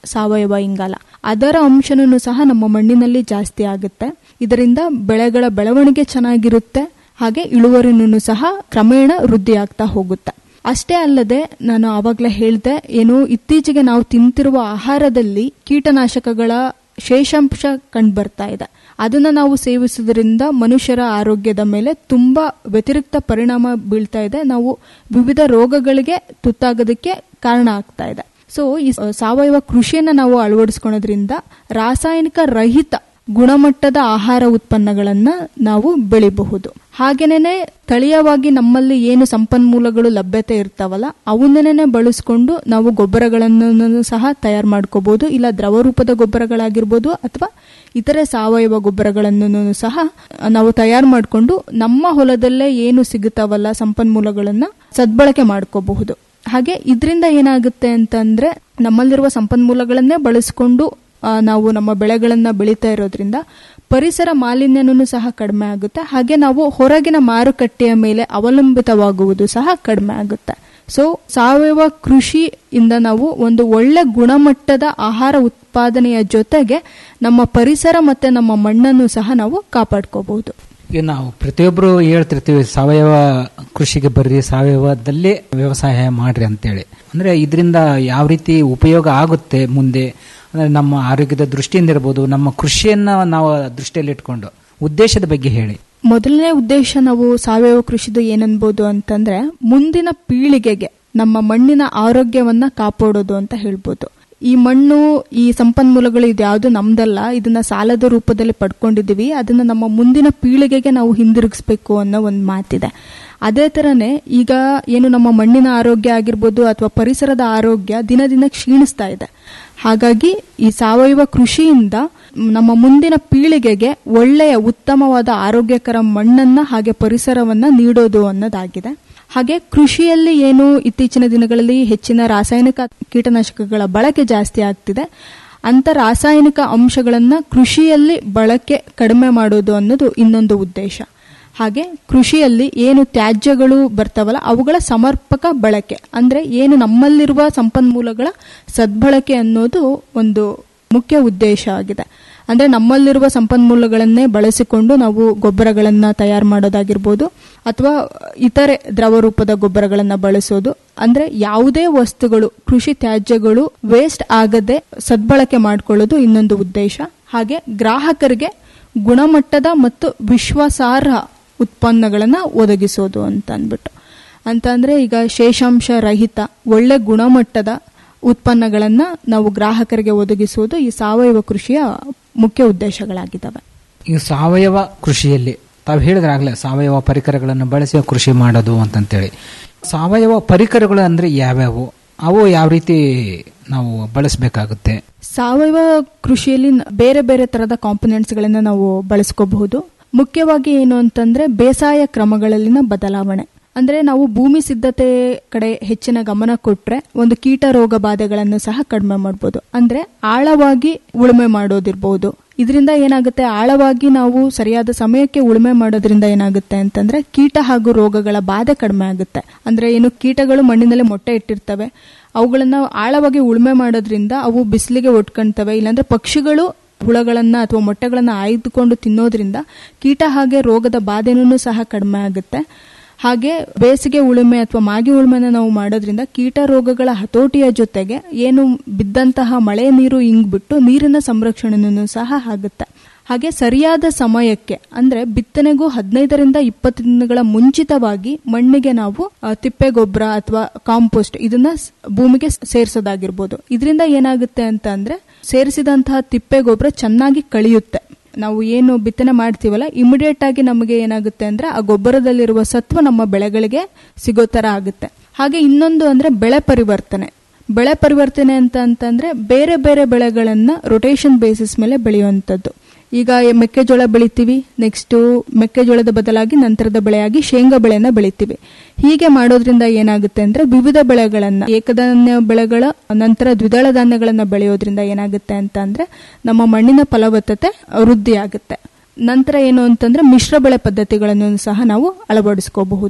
ಸಾವಯವ ಇಂಗಾಲ ಅದರ ಅಂಶನೂ ಸಹ ನಮ್ಮ ಮಣ್ಣಿನಲ್ಲಿ ಜಾಸ್ತಿ ಆಗುತ್ತೆ ಇದರಿಂದ ಬೆಳೆಗಳ ಬೆಳವಣಿಗೆ ಚೆನ್ನಾಗಿರುತ್ತೆ ಹಾಗೆ ಇಳುವರಿನೂ ಸಹ ಕ್ರಮೇಣ ವೃದ್ಧಿ ಆಗ್ತಾ ಹೋಗುತ್ತೆ ಅಷ್ಟೇ ಅಲ್ಲದೆ ನಾನು ಆವಾಗಲೇ ಹೇಳಿದೆ ಏನು ಇತ್ತೀಚೆಗೆ ನಾವು ತಿಂತಿರುವ ಆಹಾರದಲ್ಲಿ ಕೀಟನಾಶಕಗಳ ಶೇಷಾಂಶ ಕಂಡು ಬರ್ತಾ ಇದೆ ಅದನ್ನ ನಾವು ಸೇವಿಸುವುದರಿಂದ ಮನುಷ್ಯರ ಆರೋಗ್ಯದ ಮೇಲೆ ತುಂಬಾ ವ್ಯತಿರಿಕ್ತ ಪರಿಣಾಮ ಬೀಳ್ತಾ ಇದೆ ನಾವು ವಿವಿಧ ರೋಗಗಳಿಗೆ ತುತ್ತಾಗೋದಕ್ಕೆ ಕಾರಣ ಆಗ್ತಾ ಇದೆ ಸೊ ಈ ಸಾವಯವ ಕೃಷಿಯನ್ನ ನಾವು ಅಳವಡಿಸ್ಕೊಳೋದ್ರಿಂದ ರಾಸಾಯನಿಕ ರಹಿತ ಗುಣಮಟ್ಟದ ಆಹಾರ ಉತ್ಪನ್ನಗಳನ್ನ ನಾವು ಬೆಳಿಬಹುದು ಹಾಗೇನೆ ಸ್ಥಳೀಯವಾಗಿ ನಮ್ಮಲ್ಲಿ ಏನು ಸಂಪನ್ಮೂಲಗಳು ಲಭ್ಯತೆ ಇರ್ತಾವಲ್ಲ ಅವನ್ನೇ ಬಳಸ್ಕೊಂಡು ನಾವು ಗೊಬ್ಬರಗಳನ್ನು ಸಹ ತಯಾರು ಮಾಡ್ಕೋಬಹುದು ಇಲ್ಲ ದ್ರವ ರೂಪದ ಗೊಬ್ಬರಗಳಾಗಿರ್ಬೋದು ಅಥವಾ ಇತರೆ ಸಾವಯವ ಗೊಬ್ಬರಗಳನ್ನು ಸಹ ನಾವು ತಯಾರು ಮಾಡಿಕೊಂಡು ನಮ್ಮ ಹೊಲದಲ್ಲೇ ಏನು ಸಿಗುತ್ತಾವಲ್ಲ ಸಂಪನ್ಮೂಲಗಳನ್ನ ಸದ್ಬಳಕೆ ಮಾಡ್ಕೋಬಹುದು ಹಾಗೆ ಇದರಿಂದ ಏನಾಗುತ್ತೆ ಅಂತಂದ್ರೆ ನಮ್ಮಲ್ಲಿರುವ ಸಂಪನ್ಮೂಲಗಳನ್ನೇ ಬಳಸ್ಕೊಂಡು ಆ, ನಾವು ನಮ್ಮ ಬೆಳೆಗಳನ್ನ ಬೆಳೀತಾ ಇರೋದ್ರಿಂದ ಪರಿಸರ ಮಾಲಿನ್ಯನೂ ಸಹ ಕಡಿಮೆ ಆಗುತ್ತೆ ಹಾಗೆ ನಾವು ಹೊರಗಿನ ಮಾರುಕಟ್ಟೆಯ ಮೇಲೆ ಅವಲಂಬಿತವಾಗುವುದು ಸಹ ಕಡಿಮೆ ಆಗುತ್ತೆ ಸೊ ಸಾವಯವ ಕೃಷಿಯಿಂದ ನಾವು ಒಂದು ಒಳ್ಳೆ ಗುಣಮಟ್ಟದ ಆಹಾರ ಉತ್ಪಾದನೆಯ ಜೊತೆಗೆ ನಮ್ಮ ಪರಿಸರ ಮತ್ತೆ ನಮ್ಮ ಮಣ್ಣನ್ನು ಸಹ ನಾವು ಕಾಪಾಡ್ಕೋಬಹುದು ಈಗ ನಾವು ಪ್ರತಿಯೊಬ್ಬರು ಹೇಳ್ತಿರ್ತೀವಿ ಸಾವಯವ ಕೃಷಿಗೆ ಬರ್ರಿ ಸಾವಯವದಲ್ಲೇ ವ್ಯವಸಾಯ ಮಾಡ್ರಿ ಅಂತೇಳಿ ಅಂದ್ರೆ ಇದರಿಂದ ಯಾವ ರೀತಿ ಉಪಯೋಗ ಆಗುತ್ತೆ ಮುಂದೆ ಅಂದ್ರೆ ನಮ್ಮ ಆರೋಗ್ಯದ ದೃಷ್ಟಿಯಿಂದ ಇರ್ಬೋದು ನಮ್ಮ ಕೃಷಿಯನ್ನ ನಾವು ದೃಷ್ಟಿಯಲ್ಲಿ ಇಟ್ಕೊಂಡು ಉದ್ದೇಶದ ಬಗ್ಗೆ ಹೇಳಿ ಮೊದಲನೇ ಉದ್ದೇಶ ನಾವು ಸಾವಯವ ಕೃಷಿದು ಏನನ್ಬೋದು ಅಂತಂದ್ರೆ ಮುಂದಿನ ಪೀಳಿಗೆಗೆ ನಮ್ಮ ಮಣ್ಣಿನ ಆರೋಗ್ಯವನ್ನ ಕಾಪಾಡೋದು ಅಂತ ಹೇಳ್ಬೋದು ಈ ಮಣ್ಣು ಈ ಸಂಪನ್ಮೂಲಗಳು ಇದ್ಯಾವುದು ನಮ್ದಲ್ಲ ಇದನ್ನ ಸಾಲದ ರೂಪದಲ್ಲಿ ಪಡ್ಕೊಂಡಿದೀವಿ ಅದನ್ನ ನಮ್ಮ ಮುಂದಿನ ಪೀಳಿಗೆಗೆ ನಾವು ಹಿಂದಿರುಗಿಸ್ಬೇಕು ಅನ್ನೋ ಒಂದು ಮಾತಿದೆ ಅದೇ ತರನೇ ಈಗ ಏನು ನಮ್ಮ ಮಣ್ಣಿನ ಆರೋಗ್ಯ ಆಗಿರ್ಬೋದು ಅಥವಾ ಪರಿಸರದ ಆರೋಗ್ಯ ದಿನ ದಿನ ಕ್ಷೀಣಿಸ್ತಾ ಇದೆ ಹಾಗಾಗಿ ಈ ಸಾವಯವ ಕೃಷಿಯಿಂದ ನಮ್ಮ ಮುಂದಿನ ಪೀಳಿಗೆಗೆ ಒಳ್ಳೆಯ ಉತ್ತಮವಾದ ಆರೋಗ್ಯಕರ ಮಣ್ಣನ್ನ ಹಾಗೆ ಪರಿಸರವನ್ನ ನೀಡೋದು ಅನ್ನೋದಾಗಿದೆ ಹಾಗೆ ಕೃಷಿಯಲ್ಲಿ ಏನು ಇತ್ತೀಚಿನ ದಿನಗಳಲ್ಲಿ ಹೆಚ್ಚಿನ ರಾಸಾಯನಿಕ ಕೀಟನಾಶಕಗಳ ಬಳಕೆ ಜಾಸ್ತಿ ಆಗ್ತಿದೆ ಅಂತ ರಾಸಾಯನಿಕ ಅಂಶಗಳನ್ನ ಕೃಷಿಯಲ್ಲಿ ಬಳಕೆ ಕಡಿಮೆ ಮಾಡೋದು ಅನ್ನೋದು ಇನ್ನೊಂದು ಉದ್ದೇಶ ಹಾಗೆ ಕೃಷಿಯಲ್ಲಿ ಏನು ತ್ಯಾಜ್ಯಗಳು ಬರ್ತಾವಲ್ಲ ಅವುಗಳ ಸಮರ್ಪಕ ಬಳಕೆ ಅಂದ್ರೆ ಏನು ನಮ್ಮಲ್ಲಿರುವ ಸಂಪನ್ಮೂಲಗಳ ಸದ್ಬಳಕೆ ಅನ್ನೋದು ಒಂದು ಮುಖ್ಯ ಉದ್ದೇಶ ಆಗಿದೆ ಅಂದ್ರೆ ನಮ್ಮಲ್ಲಿರುವ ಸಂಪನ್ಮೂಲಗಳನ್ನೇ ಬಳಸಿಕೊಂಡು ನಾವು ಗೊಬ್ಬರಗಳನ್ನ ತಯಾರು ಮಾಡೋದಾಗಿರ್ಬೋದು ಅಥವಾ ಇತರೆ ದ್ರವ ರೂಪದ ಗೊಬ್ಬರಗಳನ್ನ ಬಳಸೋದು ಅಂದ್ರೆ ಯಾವುದೇ ವಸ್ತುಗಳು ಕೃಷಿ ತ್ಯಾಜ್ಯಗಳು ವೇಸ್ಟ್ ಆಗದೆ ಸದ್ಬಳಕೆ ಮಾಡ್ಕೊಳ್ಳೋದು ಇನ್ನೊಂದು ಉದ್ದೇಶ ಹಾಗೆ ಗ್ರಾಹಕರಿಗೆ ಗುಣಮಟ್ಟದ ಮತ್ತು ವಿಶ್ವಾಸಾರ್ಹ ಉತ್ಪನ್ನಗಳನ್ನ ಒದಗಿಸೋದು ಅಂತ ಅಂದ್ಬಿಟ್ಟು ಅಂತ ಅಂದ್ರೆ ಈಗ ಶೇಷಾಂಶ ರಹಿತ ಒಳ್ಳೆ ಗುಣಮಟ್ಟದ ಉತ್ಪನ್ನಗಳನ್ನ ನಾವು ಗ್ರಾಹಕರಿಗೆ ಒದಗಿಸುವುದು ಈ ಸಾವಯವ ಕೃಷಿಯ ಮುಖ್ಯ ಉದ್ದೇಶಗಳಾಗಿದ್ದಾವೆ ಈ ಸಾವಯವ ಕೃಷಿಯಲ್ಲಿ ತಾವು ಹೇಳಿದ್ರಾಗ್ಲೇ ಸಾವಯವ ಪರಿಕರಗಳನ್ನು ಬಳಸಿ ಕೃಷಿ ಮಾಡೋದು ಅಂತಂತೇಳಿ ಸಾವಯವ ಪರಿಕರಗಳು ಅಂದ್ರೆ ಯಾವ್ಯಾವು ಅವು ಯಾವ ರೀತಿ ನಾವು ಬಳಸಬೇಕಾಗುತ್ತೆ ಸಾವಯವ ಕೃಷಿಯಲ್ಲಿ ನ- ಬೇರೆ ಬೇರೆ ತರದ ಕಾಂಪೊನೆಂಟ್ಸ್ ಗಳನ್ನ ನಾವು ಬಳಸ್ಕೋಬಹುದು ಮುಖ್ಯವಾಗಿ ಏನು ಅಂತಂದ್ರೆ ಬೇಸಾಯ ಕ್ರಮಗಳಲ್ಲಿನ ಬದಲಾವಣೆ ಅಂದ್ರೆ ನಾವು ಭೂಮಿ ಸಿದ್ಧತೆ ಕಡೆ ಹೆಚ್ಚಿನ ಗಮನ ಕೊಟ್ರೆ ಒಂದು ಕೀಟ ರೋಗ ಬಾಧೆಗಳನ್ನು ಸಹ ಕಡಿಮೆ ಮಾಡ್ಬೋದು ಅಂದ್ರೆ ಆಳವಾಗಿ ಉಳುಮೆ ಮಾಡೋದಿರ್ಬೋದು ಇದರಿಂದ ಏನಾಗುತ್ತೆ ಆಳವಾಗಿ ನಾವು ಸರಿಯಾದ ಸಮಯಕ್ಕೆ ಉಳುಮೆ ಮಾಡೋದ್ರಿಂದ ಏನಾಗುತ್ತೆ ಅಂತಂದ್ರೆ ಕೀಟ ಹಾಗೂ ರೋಗಗಳ ಬಾಧೆ ಕಡಿಮೆ ಆಗುತ್ತೆ ಅಂದ್ರೆ ಏನು ಕೀಟಗಳು ಮಣ್ಣಿನಲ್ಲಿ ಮೊಟ್ಟೆ ಇಟ್ಟಿರ್ತವೆ ಅವುಗಳನ್ನ ಆಳವಾಗಿ ಉಳುಮೆ ಮಾಡೋದ್ರಿಂದ ಅವು ಬಿಸಿಲಿಗೆ ಒಟ್ಕೊಂತವೆ ಇಲ್ಲಾಂದ್ರೆ ಪಕ್ಷಿಗಳು ಹುಳಗಳನ್ನ ಅಥವಾ ಮೊಟ್ಟೆಗಳನ್ನ ಆಯ್ದುಕೊಂಡು ತಿನ್ನೋದ್ರಿಂದ ಕೀಟ ಹಾಗೆ ರೋಗದ ಬಾಧೆನೂ ಸಹ ಕಡಿಮೆ ಆಗುತ್ತೆ ಹಾಗೆ ಬೇಸಿಗೆ ಉಳುಮೆ ಅಥವಾ ಮಾಗಿ ಉಳುಮೆನ ನಾವು ಮಾಡೋದ್ರಿಂದ ಕೀಟ ರೋಗಗಳ ಹತೋಟಿಯ ಜೊತೆಗೆ ಏನು ಬಿದ್ದಂತಹ ಮಳೆ ನೀರು ಇಂಗ್ಬಿಟ್ಟು ನೀರಿನ ಸಂರಕ್ಷಣೆನೂ ಸಹ ಆಗುತ್ತೆ ಹಾಗೆ ಸರಿಯಾದ ಸಮಯಕ್ಕೆ ಅಂದ್ರೆ ಬಿತ್ತನೆಗೂ ಹದಿನೈದರಿಂದ ಇಪ್ಪತ್ತು ದಿನಗಳ ಮುಂಚಿತವಾಗಿ ಮಣ್ಣಿಗೆ ನಾವು ಆ, ತಿಪ್ಪೆ ಗೊಬ್ಬರ ಅಥವಾ ಕಾಂಪೋಸ್ಟ್ ಇದನ್ನ ಸ್- ಭೂಮಿಗೆ ಸೇರಿಸೋದಾಗಿರ್ಬೋದು ಇದರಿಂದ ಏನಾಗುತ್ತೆ ಅಂತ ಅಂದ್ರೆ ಸೇರಿಸಿದಂತಹ ತಿಪ್ಪೆ ಗೊಬ್ಬರ ಚೆನ್ನಾಗಿ ಕಳಿಯುತ್ತೆ ನಾವು ಏನು ಬಿತ್ತನೆ ಮಾಡ್ತೀವಲ್ಲ ಇಮಿಡಿಯೇಟ್ ಆಗಿ ನಮಗೆ ಏನಾಗುತ್ತೆ ಅಂದ್ರೆ ಆ ಗೊಬ್ಬರದಲ್ಲಿರುವ ಸತ್ವ ನಮ್ಮ ಬೆಳೆಗಳಿಗೆ ಸಿಗೋ ತರ ಆಗುತ್ತೆ ಹಾಗೆ ಇನ್ನೊಂದು ಅಂದ್ರೆ ಬೆಳೆ ಪರಿವರ್ತನೆ ಬೆಳೆ ಪರಿವರ್ತನೆ ಅಂತ ಅಂತಂದ್ರೆ ಬೇರೆ ಬೇರೆ ಬೆಳೆಗಳನ್ನ ರೊಟೇಷನ್ ಬೇಸಿಸ್ ಮೇಲೆ ಬೆಳೆಯುವಂಥದ್ದು ಈಗ ಈ ಮೆಕ್ಕೆಜೋಳ ಬೆಳಿತೀವಿ ನೆಕ್ಸ್ಟ್ ಮೆಕ್ಕೆಜೋಳದ ಬದಲಾಗಿ ನಂತರದ ಬೆಳೆಯಾಗಿ ಶೇಂಗಾ ಬೆಳೆಯನ್ನ ಬೆಳಿತೀವಿ ಹೀಗೆ ಮಾಡೋದ್ರಿಂದ ಏನಾಗುತ್ತೆ ಅಂದ್ರೆ ವಿವಿಧ ಬೆಳೆಗಳನ್ನ ಏಕಧಾನ್ಯ ಬೆಳೆಗಳ ನಂತರ ದ್ವಿದಳ ಧಾನ್ಯಗಳನ್ನ ಬೆಳೆಯೋದ್ರಿಂದ ಏನಾಗುತ್ತೆ ಅಂತ ಅಂದ್ರೆ ನಮ್ಮ ಮಣ್ಣಿನ ಫಲವತ್ತತೆ ವೃದ್ಧಿ ಆಗುತ್ತೆ ನಂತರ ಏನು ಅಂತಂದ್ರೆ ಮಿಶ್ರ ಬೆಳೆ ಪದ್ಧತಿಗಳನ್ನು ಸಹ ನಾವು ಅಳವಡಿಸ್ಕೋಬಹುದು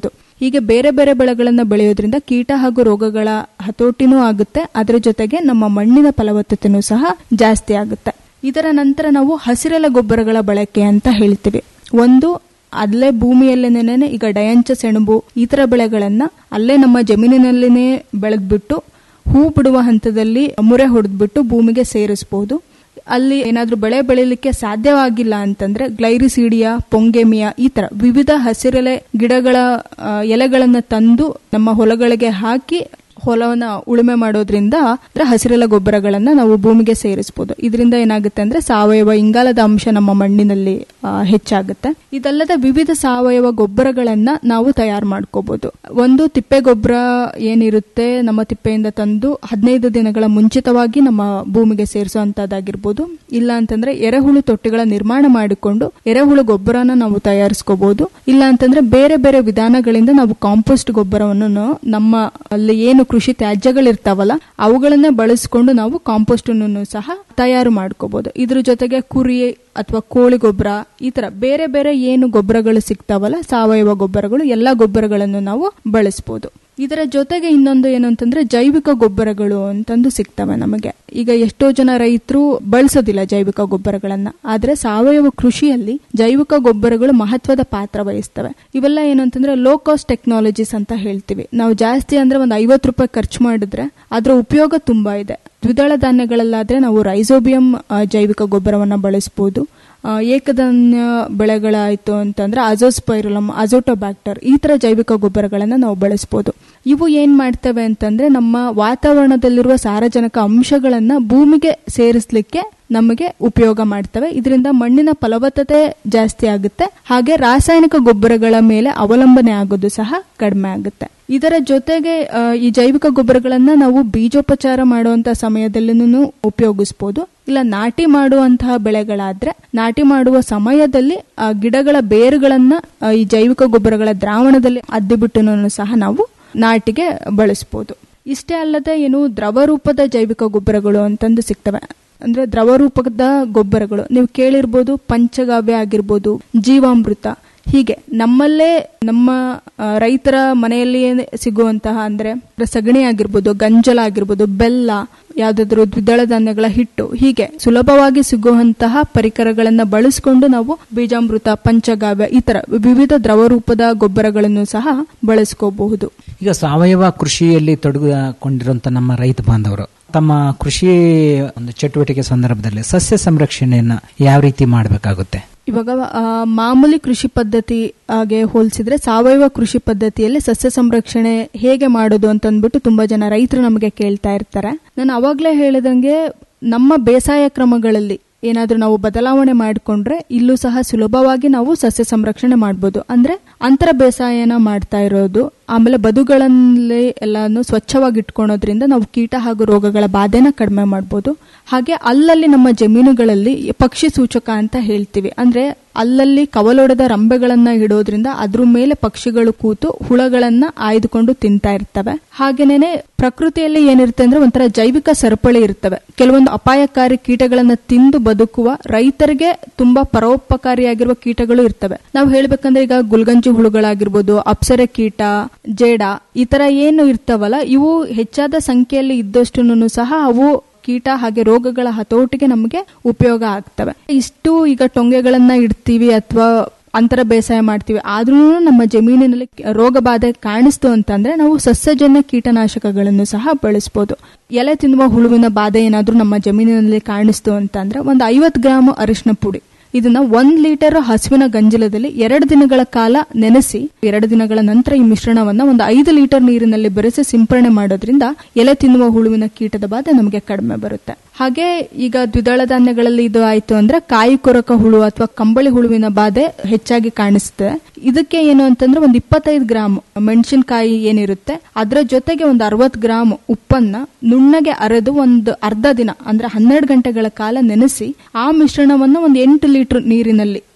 ಹೀಗೆ ಬೇರೆ ಬೇರೆ ಬೆಳೆಗಳನ್ನ ಬೆಳೆಯೋದ್ರಿಂದ ಕೀಟ ಹಾಗೂ ರೋಗಗಳ ಹತೋಟಿನೂ ಆಗುತ್ತೆ ಅದರ ಜೊತೆಗೆ ನಮ್ಮ ಮಣ್ಣಿನ ಫಲವತ್ತತೆನೂ ಸಹ ಜಾಸ್ತಿ ಆಗುತ್ತೆ ಇದರ ನಂತರ ನಾವು ಹಸಿರೆಲೆ ಗೊಬ್ಬರಗಳ ಬಳಕೆ ಅಂತ ಹೇಳ್ತೀವಿ ಒಂದು ಅಲ್ಲೇ ಭೂಮಿಯಲ್ಲೇನೆ ಈಗ ಡಯಂಚ ಸೆಣಬು ಈ ತರ ಬೆಳೆಗಳನ್ನ ಅಲ್ಲೇ ನಮ್ಮ ಜಮೀನಿನಲ್ಲಿನೇ ಬೆಳೆದ್ಬಿಟ್ಟು ಹೂ ಬಿಡುವ ಹಂತದಲ್ಲಿ ಮುರೆ ಹೊಡೆದ್ಬಿಟ್ಟು ಭೂಮಿಗೆ ಸೇರಿಸಬಹುದು ಅಲ್ಲಿ ಏನಾದ್ರೂ ಬೆಳೆ ಬೆಳಿಲಿಕ್ಕೆ ಸಾಧ್ಯವಾಗಿಲ್ಲ ಅಂತಂದ್ರೆ ಗ್ಲೈರಿಸೀಡಿಯಾ ಪೊಂಗೆಮಿಯಾ ಈ ತರ ವಿವಿಧ ಹಸಿರೆಲೆ ಗಿಡಗಳ ಆ, ಎಲೆಗಳನ್ನ ತಂದು ನಮ್ಮ ಹೊಲಗಳಿಗೆ ಹಾಕಿ ಹೊಲವನ್ನ ಉಳುಮೆ ಮಾಡೋದ್ರಿಂದ ಅಂದ್ರೆ ಹಸಿರೆಲೆ ಗೊಬ್ಬರಗಳನ್ನ ನಾವು ಭೂಮಿಗೆ ಸೇರಿಸಬಹುದು ಇದರಿಂದ ಏನಾಗುತ್ತೆ ಅಂದ್ರೆ ಸಾವಯವ ಇಂಗಾಲದ ಅಂಶ ನಮ್ಮ ಮಣ್ಣಿನಲ್ಲಿ ಆ, ಹೆಚ್ಚಾಗುತ್ತೆ ಇದಲ್ಲದೆ ವಿವಿಧ ಸಾವಯವ ಗೊಬ್ಬರಗಳನ್ನ ನಾವು ತಯಾರು ಮಾಡ್ಕೋಬಹುದು ಒಂದು ತಿಪ್ಪೆ ಗೊಬ್ಬರ ಏನಿರುತ್ತೆ ನಮ್ಮ ತಿಪ್ಪೆಯಿಂದ ತಂದು ಹದಿನೈದು ದಿನಗಳ ಮುಂಚಿತವಾಗಿ ನಮ್ಮ ಭೂಮಿಗೆ ಸೇರಿಸುವಂತದ್ದಾಗಿರ್ಬೋದು ಇಲ್ಲ ಅಂತಂದ್ರೆ ಎರೆಹುಳು ತೊಟ್ಟಿಗಳ ನಿರ್ಮಾಣ ಮಾಡಿಕೊಂಡು ಎರೆಹುಳು ಗೊಬ್ಬರನ ನಾವು ತಯಾರಿಸ್ಕೋಬಹುದು ಇಲ್ಲ ಅಂತಂದ್ರೆ ಬೇರೆ ಬೇರೆ ವಿಧಾನಗಳಿಂದ ನಾವು ಕಾಂಪೋಸ್ಟ್ ಗೊಬ್ಬರವನ್ನು ನಮ್ಮ ಅಲ್ಲಿ ಏನು ಕೃಷಿ ತ್ಯಾಜ್ಯಗಳಿರ್ತಾವಲ್ಲ ಅವುಗಳನ್ನೇ ಬಳಸ್ಕೊಂಡು ನಾವು ಕಾಂಪೋಸ್ಟ್ ಅನ್ನು ಸಹ ತಯಾರು ಮಾಡ್ಕೋಬಹುದು ಇದ್ರ ಜೊತೆಗೆ ಕುರಿ ಅಥವಾ ಕೋಳಿ ಗೊಬ್ಬರ ಈ ತರ ಬೇರೆ ಬೇರೆ ಏನು ಗೊಬ್ಬರಗಳು ಸಿಗ್ತಾವಲ್ಲ ಸಾವಯವ ಗೊಬ್ಬರಗಳು ಎಲ್ಲ ಗೊಬ್ಬರಗಳನ್ನು ನಾವು ಬಳಸಬಹುದು ಇದರ ಜೊತೆಗೆ ಇನ್ನೊಂದು ಏನು ಅಂತಂದ್ರೆ ಜೈವಿಕ ಗೊಬ್ಬರಗಳು ಅಂತಂದು ಸಿಗ್ತವೆ ನಮಗೆ ಈಗ ಎಷ್ಟೋ ಜನ ರೈತರು ಬಳಸೋದಿಲ್ಲ ಜೈವಿಕ ಗೊಬ್ಬರಗಳನ್ನ ಆದ್ರೆ ಸಾವಯವ ಕೃಷಿಯಲ್ಲಿ ಜೈವಿಕ ಗೊಬ್ಬರಗಳು ಮಹತ್ವದ ಪಾತ್ರ ವಹಿಸ್ತವೆ ಇವೆಲ್ಲ ಏನು ಅಂತಂದ್ರೆ ಲೋ ಕಾಸ್ಟ್ ಟೆಕ್ನಾಲಜೀಸ್ ಅಂತ ಹೇಳ್ತೀವಿ ನಾವು ಜಾಸ್ತಿ ಅಂದ್ರೆ ಒಂದು ಐವತ್ತು ರೂಪಾಯಿ ಖರ್ಚು ಮಾಡಿದ್ರೆ ಅದರ ಉಪಯೋಗ ತುಂಬಾ ಇದೆ ದ್ವಿದಳ ಧಾನ್ಯಗಳಲ್ಲಾದ್ರೆ ನಾವು ರೈಸೋಬಿಯಂ ಆ, ಜೈವಿಕ ಗೊಬ್ಬರವನ್ನ ಬಳಸಬಹುದು ಆ, ಏಕಧಾನ್ಯ ಬೆಳೆಗಳಾಯ್ತು ಅಂತಂದ್ರೆ ಅಜೋಸ್ಪೈರುಲಮ್ ಅಜೋಟೋಬ್ಯಾಕ್ಟರ್ ಈ ತರ ಜೈವಿಕ ಗೊಬ್ಬರಗಳನ್ನ ನಾವು ಬಳಸಬಹುದು ಇವು ಏನ್ ಮಾಡ್ತವೆ ಅಂತಂದ್ರೆ ನಮ್ಮ ವಾತಾವರಣದಲ್ಲಿರುವ ಸಾರಜನಕ ಅಂಶಗಳನ್ನ ಭೂಮಿಗೆ ಸೇರಿಸಲಿಕ್ಕೆ ನಮಗೆ ಉಪಯೋಗ ಮಾಡ್ತವೆ ಇದರಿಂದ ಮಣ್ಣಿನ ಫಲವತ್ತತೆ ಜಾಸ್ತಿ ಆಗುತ್ತೆ ಹಾಗೆ ರಾಸಾಯನಿಕ ಗೊಬ್ಬರಗಳ ಮೇಲೆ ಅವಲಂಬನೆ ಆಗೋದು ಸಹ ಕಡಿಮೆ ಆಗುತ್ತೆ ಇದರ ಜೊತೆಗೆ ಆ, ಈ ಜೈವಿಕ ಗೊಬ್ಬರಗಳನ್ನ ನಾವು ಬೀಜೋಪಚಾರ ಮಾಡುವಂತ ಸಮಯದಲ್ಲಿನೂ ಉಪಯೋಗಿಸಬಹುದು ಇಲ್ಲ ನಾಟಿ ಮಾಡುವಂತಹ ಬೆಳೆಗಳಾದ್ರೆ ನಾಟಿ ಮಾಡುವ ಸಮಯದಲ್ಲಿ ಆ ಗಿಡಗಳ ಬೇರುಗಳನ್ನ ಆ, ಈ ಜೈವಿಕ ಗೊಬ್ಬರಗಳ ದ್ರಾವಣದಲ್ಲಿ ಅದ್ದಿಬಿಟ್ಟು ಸಹ ನಾವು ನಾಟಿಗೆ ಬಳಸಬಹುದು ಇಷ್ಟೇ ಅಲ್ಲದೆ ಏನು ದ್ರವ ರೂಪದ ಜೈವಿಕ ಗೊಬ್ಬರಗಳು ಅಂತಂದು ಸಿಗ್ತವೆ ಅಂದ್ರೆ ದ್ರವ ರೂಪದ ಗೊಬ್ಬರಗಳು ನೀವು ಕೇಳಿರ್ಬೋದು ಪಂಚಗಾವ್ಯ ಆಗಿರ್ಬೋದು ಜೀವಾಮೃತ ಹೀಗೆ ನಮ್ಮಲ್ಲೇ ನಮ್ಮ ಆ, ರೈತರ ಮನೆಯಲ್ಲಿಯೇ ಸಿಗುವಂತಹ ಅಂದ್ರೆ ಸಗಣಿ ಆಗಿರ್ಬೋದು ಗಂಜಲ ಆಗಿರ್ಬೋದು ಬೆಲ್ಲ ಯಾವ್ದಾದ್ರು ದ್ವಿದಳ ಧಾನ್ಯಗಳ ಹಿಟ್ಟು ಹೀಗೆ ಸುಲಭವಾಗಿ ಸಿಗುವಂತಹ ಪರಿಕರಗಳನ್ನ ಬಳಸಿಕೊಂಡು ನಾವು ಬೀಜಾಮೃತ ಪಂಚಗಾವ್ಯ ಈ ತರ ವಿವಿಧ ದ್ರವ ರೂಪದ ಗೊಬ್ಬರಗಳನ್ನು ಸಹ ಬಳಸ್ಕೋಬಹುದು ಈಗ ಸಾವಯವ ಕೃಷಿಯಲ್ಲಿ ತೊಡಗಿಕೊಂಡಿರುವಂತ ನಮ್ಮ ರೈತ ಬಾಂಧವರು ತಮ್ಮ ಕೃಷಿ ಒಂದು ಚಟುವಟಿಕೆ ಸಂದರ್ಭದಲ್ಲಿ ಸಸ್ಯ ಸಂರಕ್ಷಣೆಯನ್ನ ಯಾವ ರೀತಿ ಮಾಡಬೇಕಾಗುತ್ತೆ ಇವಾಗ ಆ, ಮಾಮೂಲಿ ಕೃಷಿ ಪದ್ಧತಿ ಹಾಗೆ ಹೋಲಿಸಿದ್ರೆ ಸಾವಯವ ಕೃಷಿ ಪದ್ಧತಿಯಲ್ಲಿ ಸಸ್ಯ ಸಂರಕ್ಷಣೆ ಹೇಗೆ ಮಾಡೋದು ಅಂತ ಅಂದ್ಬಿಟ್ಟು ತುಂಬಾ ಜನ ರೈತರು ನಮಗೆ ಕೇಳ್ತಾ ಇರ್ತಾರೆ ನಾನು ಅವಾಗ್ಲೇ ಹೇಳಿದಂಗೆ ನಮ್ಮ ಬೇಸಾಯ ಕ್ರಮಗಳಲ್ಲಿ ಏನಾದ್ರೂ ನಾವು ಬದಲಾವಣೆ ಮಾಡಿಕೊಂಡ್ರೆ ಇಲ್ಲೂ ಸಹ ಸುಲಭವಾಗಿ ನಾವು ಸಸ್ಯ ಸಂರಕ್ಷಣೆ ಮಾಡ್ಬೋದು ಅಂದ್ರೆ ಅಂತರ ಬೇಸಾಯನ ಮಾಡ್ತಾ ಇರೋದು ಆಮೇಲೆ ಬದುಗಳಲ್ಲಿ ಎಲ್ಲಾನು ಸ್ವಚ್ಛವಾಗಿ ಇಟ್ಕೊಳೋದ್ರಿಂದ ನಾವು ಕೀಟ ಹಾಗೂ ರೋಗಗಳ ಬಾಧೆನ ಕಡಿಮೆ ಮಾಡ್ಬೋದು ಹಾಗೆ ಅಲ್ಲಲ್ಲಿ ನಮ್ಮ ಜಮೀನುಗಳಲ್ಲಿ ಪಕ್ಷಿ ಸೂಚಕ ಅಂತ ಹೇಳ್ತೀವಿ ಅಂದ್ರೆ ಅಲ್ಲಲ್ಲಿ ಕವಲೊಡೆದ ರಂಬೆಗಳನ್ನ ಇಡೋದ್ರಿಂದ ಅದ್ರ ಮೇಲೆ ಪಕ್ಷಿಗಳು ಕೂತು ಹುಳಗಳನ್ನ ಆಯ್ದುಕೊಂಡು ತಿಂತಾ ಇರ್ತವೆ ಹಾಗೇನೇನೆ ಪ್ರಕೃತಿಯಲ್ಲಿ ಏನಿರುತ್ತೆ ಅಂದ್ರೆ ಒಂಥರ ಜೈವಿಕ ಸರಪಳಿ ಇರ್ತವೆ ಕೆಲವೊಂದು ಅಪಾಯಕಾರಿ ಕೀಟಗಳನ್ನ ತಿಂದು ಬದುಕುವ ರೈತರಿಗೆ ತುಂಬಾ ಪರೋಪಕಾರಿಯಾಗಿರುವ ಕೀಟಗಳು ಇರ್ತವೆ ನಾವು ಹೇಳ್ಬೇಕಂದ್ರೆ ಈಗ ಗುಲ್ಗಂಜಿ ಹುಳುಗಳಾಗಿರ್ಬೋದು ಅಪ್ಸರೆ ಕೀಟ ಜೇಡ ಈ ತರ ಏನು ಇರ್ತಾವಲ್ಲ ಇವು ಹೆಚ್ಚಾದ ಸಂಖ್ಯೆಯಲ್ಲಿ ಇದ್ದಷ್ಟು ಸಹ ಅವು ಕೀಟ ಹಾಗೆ ರೋಗಗಳ ಹತೋಟಿಗೆ ನಮಗೆ ಉಪಯೋಗ ಆಗ್ತವೆ ಇಷ್ಟು ಈಗ ಟೊಂಗೆಗಳನ್ನ ಇಡ್ತೀವಿ ಅಥವಾ ಅಂತರ ಬೇಸಾಯ ಮಾಡ್ತೀವಿ ಆದ್ರೂ ನಮ್ಮ ಜಮೀನಿನಲ್ಲಿ ರೋಗ ಬಾಧೆ ಕಾಣಿಸ್ತು ಅಂತಂದ್ರೆ ನಾವು ಸಸ್ಯಜನ್ಯ ಕೀಟನಾಶಕಗಳನ್ನು ಸಹ ಬಳಸಬಹುದು ಎಲೆ ತಿನ್ನುವ ಹುಳುವಿನ ಬಾಧೆ ಏನಾದ್ರೂ ನಮ್ಮ ಜಮೀನಿನಲ್ಲಿ ಕಾಣಿಸ್ತು ಅಂತಂದ್ರೆ ಒಂದು ಐವತ್ತು ಗ್ರಾಮ್ ಅರಿಶಿನ ಪುಡಿ ಇದನ್ನ ಒಂದ್ ಲೀಟರ್ ಹಸುವಿನ ಗಂಜಲದಲ್ಲಿ ಎರಡು ದಿನಗಳ ಕಾಲ ನೆನೆಸಿ ಎರಡು ದಿನಗಳ ನಂತರ ಈ ಮಿಶ್ರಣವನ್ನ ಒಂದು ಐದು ಲೀಟರ್ ನೀರಿನಲ್ಲಿ ಬೆರೆಸಿ ಸಿಂಪರಣೆ ಮಾಡೋದ್ರಿಂದ ಎಲೆ ತಿನ್ನುವ ಹುಳುವಿನ ಕೀಟದ ಬಾಧೆ ನಮಗೆ ಕಡಿಮೆ ಬರುತ್ತೆ ಹಾಗೆ ಈಗ ದ್ವಿದಳ ಧಾನ್ಯಗಳಲ್ಲಿ ಇದು ಆಯ್ತು ಅಂದ್ರೆ ಕಾಯಿ ಕೊರಕ ಹುಳು ಅಥವಾ ಕಂಬಳಿ ಹುಳುವಿನ ಬಾಧೆ ಹೆಚ್ಚಾಗಿ ಕಾಣಿಸುತ್ತೆ ಇದಕ್ಕೆ ಏನು ಅಂತಂದ್ರೆ ಒಂದು ಇಪ್ಪತ್ತೈದು ಗ್ರಾಮ್ ಮೆಣಸಿನಕಾಯಿ ಏನಿರುತ್ತೆ ಅದರ ಜೊತೆಗೆ ಒಂದು ಅರವತ್ತು ಗ್ರಾಮ್ ಉಪ್ಪನ್ನ ನುಣ್ಣಗೆ ಅರೆದು ಒಂದು ಅರ್ಧ ದಿನ ಅಂದ್ರೆ ಹನ್ನೆರಡು ಗಂಟೆಗಳ ಕಾಲ ನೆನೆಸಿ ಆ ಮಿಶ್ರಣವನ್ನ ಒಂದು ಎಂಟು ಲೀಟರ್ ನೀರಿನಲ್ಲಿ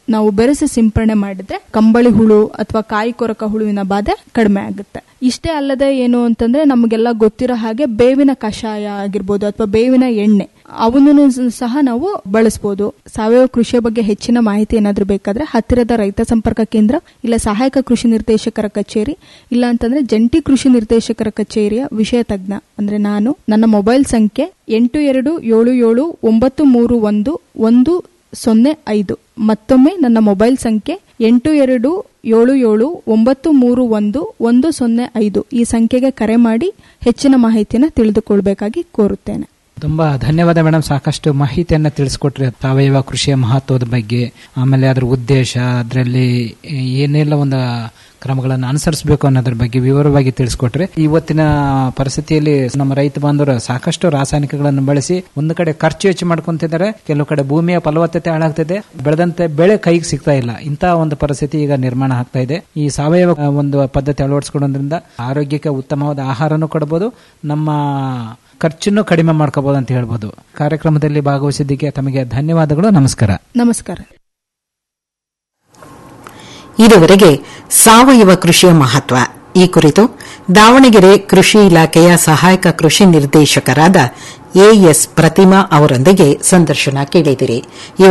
ನಾವು ಬೆರೆಸಿ ಸಿಂಪರಣೆ ಮಾಡಿದ್ರೆ ಕಂಬಳಿ ಹುಳು ಅಥವಾ ಕಾಯಿ ಕೊರಕ ಹುಳುವಿನ ಬಾಧೆ ಕಡಿಮೆ ಆಗುತ್ತೆ ಇಷ್ಟೇ ಅಲ್ಲದೆ ಏನು ಅಂತಂದ್ರೆ ನಮಗೆಲ್ಲ ಗೊತ್ತಿರೋ ಹಾಗೆ ಬೇವಿನ ಕಷಾಯ ಆಗಿರ್ಬೋದು ಅಥವಾ ಬೇವಿನ ಎಣ್ಣೆ ಅವನ್ನೂ ಸಹ ನಾವು ಬಳಸಬಹುದು ಸಾವಯವ ಕೃಷಿಯ ಬಗ್ಗೆ ಹೆಚ್ಚಿನ ಮಾಹಿತಿ ಏನಾದ್ರೂ ಬೇಕಾದ್ರೆ ಹತ್ತಿರದ ರೈತ ಸಂಪರ್ಕ ಕೇಂದ್ರ ಇಲ್ಲ ಸಹಾಯಕ ಕೃಷಿ ನಿರ್ದೇಶಕರ ಕಚೇರಿ ಇಲ್ಲ ಅಂತಂದ್ರೆ ಜಂಟಿ ಕೃಷಿ ನಿರ್ದೇಶಕರ ಕಚೇರಿಯ ವಿಷಯ ತಜ್ಞ ಅಂದ್ರೆ ನಾನು ನನ್ನ ಮೊಬೈಲ್ ಸಂಖ್ಯೆ ಎಂಟು ಎರಡು ಏಳು ಏಳು ಒಂಬತ್ತು ಮೂರು ಒಂದು ಒಂದು ಸೊನ್ನೆ ಐದು ಮತ್ತೊಮ್ಮೆ ನನ್ನ ಮೊಬೈಲ್ ಸಂಖ್ಯೆ ಎಂಟು ಎರಡು ಏಳು ಏಳು ಒಂಬತ್ತು ಮೂರು ಒಂದು ಒಂದು ಸೊನ್ನೆ ಐದು ಈ ಸಂಖ್ಯೆಗೆ ಕರೆ ಮಾಡಿ ಹೆಚ್ಚಿನ ಮಾಹಿತಿಯನ್ನು ತಿಳಿದುಕೊಳ್ಬೇಕಾಗಿ ಕೋರುತ್ತೇನೆ ತುಂಬಾ ಧನ್ಯವಾದ ಮೇಡಮ್ ಸಾಕಷ್ಟು ಮಾಹಿತಿಯನ್ನ ತಿಳಿಸ್ಕೊಟ್ರಿ ಸಾವಯವ ಕೃಷಿಯ ಮಹತ್ವದ ಬಗ್ಗೆ ಆಮೇಲೆ ಅದರ ಉದ್ದೇಶ ಅದರಲ್ಲಿ ಏನೆಲ್ಲ ಒಂದು ಕ್ರಮಗಳನ್ನು ಅನುಸರಿಸಬೇಕು ಅನ್ನೋದ್ರ ಬಗ್ಗೆ ವಿವರವಾಗಿ ತಿಳಿಸ್ಕೊಟ್ರೆ ಇವತ್ತಿನ ಪರಿಸ್ಥಿತಿಯಲ್ಲಿ ನಮ್ಮ ರೈತ ಬಾಂಧವರು ಸಾಕಷ್ಟು ರಾಸಾಯನಿಕಗಳನ್ನು ಬಳಸಿ ಒಂದು ಕಡೆ ಖರ್ಚು ಹೆಚ್ಚು ಮಾಡ್ಕೊಂತಿದ್ದಾರೆ ಕೆಲವು ಕಡೆ ಭೂಮಿಯ ಫಲವತ್ತತೆ ಹಾಳಾಗ್ತಿದೆ ಬೆಳೆದಂತೆ ಬೆಳೆ ಕೈಗೆ ಸಿಗ್ತಾ ಇಲ್ಲ ಇಂತಹ ಒಂದು ಪರಿಸ್ಥಿತಿ ಈಗ ನಿರ್ಮಾಣ ಆಗ್ತಾ ಇದೆ ಈ ಸಾವಯವ ಆ, ಒಂದು ಪದ್ಧತಿ ಅಳವಡಿಸ್ಕೊಳ್ಳೋದ್ರಿಂದ ಆರೋಗ್ಯಕ್ಕೆ ಉತ್ತಮವಾದ ಆಹಾರನೂ ಕೊಡಬಹುದು ನಮ್ಮ ಖರ್ಚನ್ನು ಕಡಿಮೆ ಮಾಡ್ಕೋಬಹುದು ಅಂತ ಹೇಳ್ಬೋದು ಕಾರ್ಯಕ್ರಮದಲ್ಲಿ ಭಾಗವಹಿಸಿದ್ದಕ್ಕೆ ತಮಗೆ ಧನ್ಯವಾದಗಳು ನಮಸ್ಕಾರ ನಮಸ್ಕಾರ ಇದುವರೆಗೆ ಸಾವಯವ ಕೃಷಿಯ ಮಹತ್ವ ಈ ಕುರಿತು ದಾವಣಗೆರೆ ಕೃಷಿ ಇಲಾಖೆಯ ಸಹಾಯಕ ಕೃಷಿ ನಿರ್ದೇಶಕರಾದ ಎಎಸ್ ಪ್ರತಿಮಾ ಅವರೊಂದಿಗೆ ಸಂದರ್ಶನ ಕೇಳಿದಿರಿ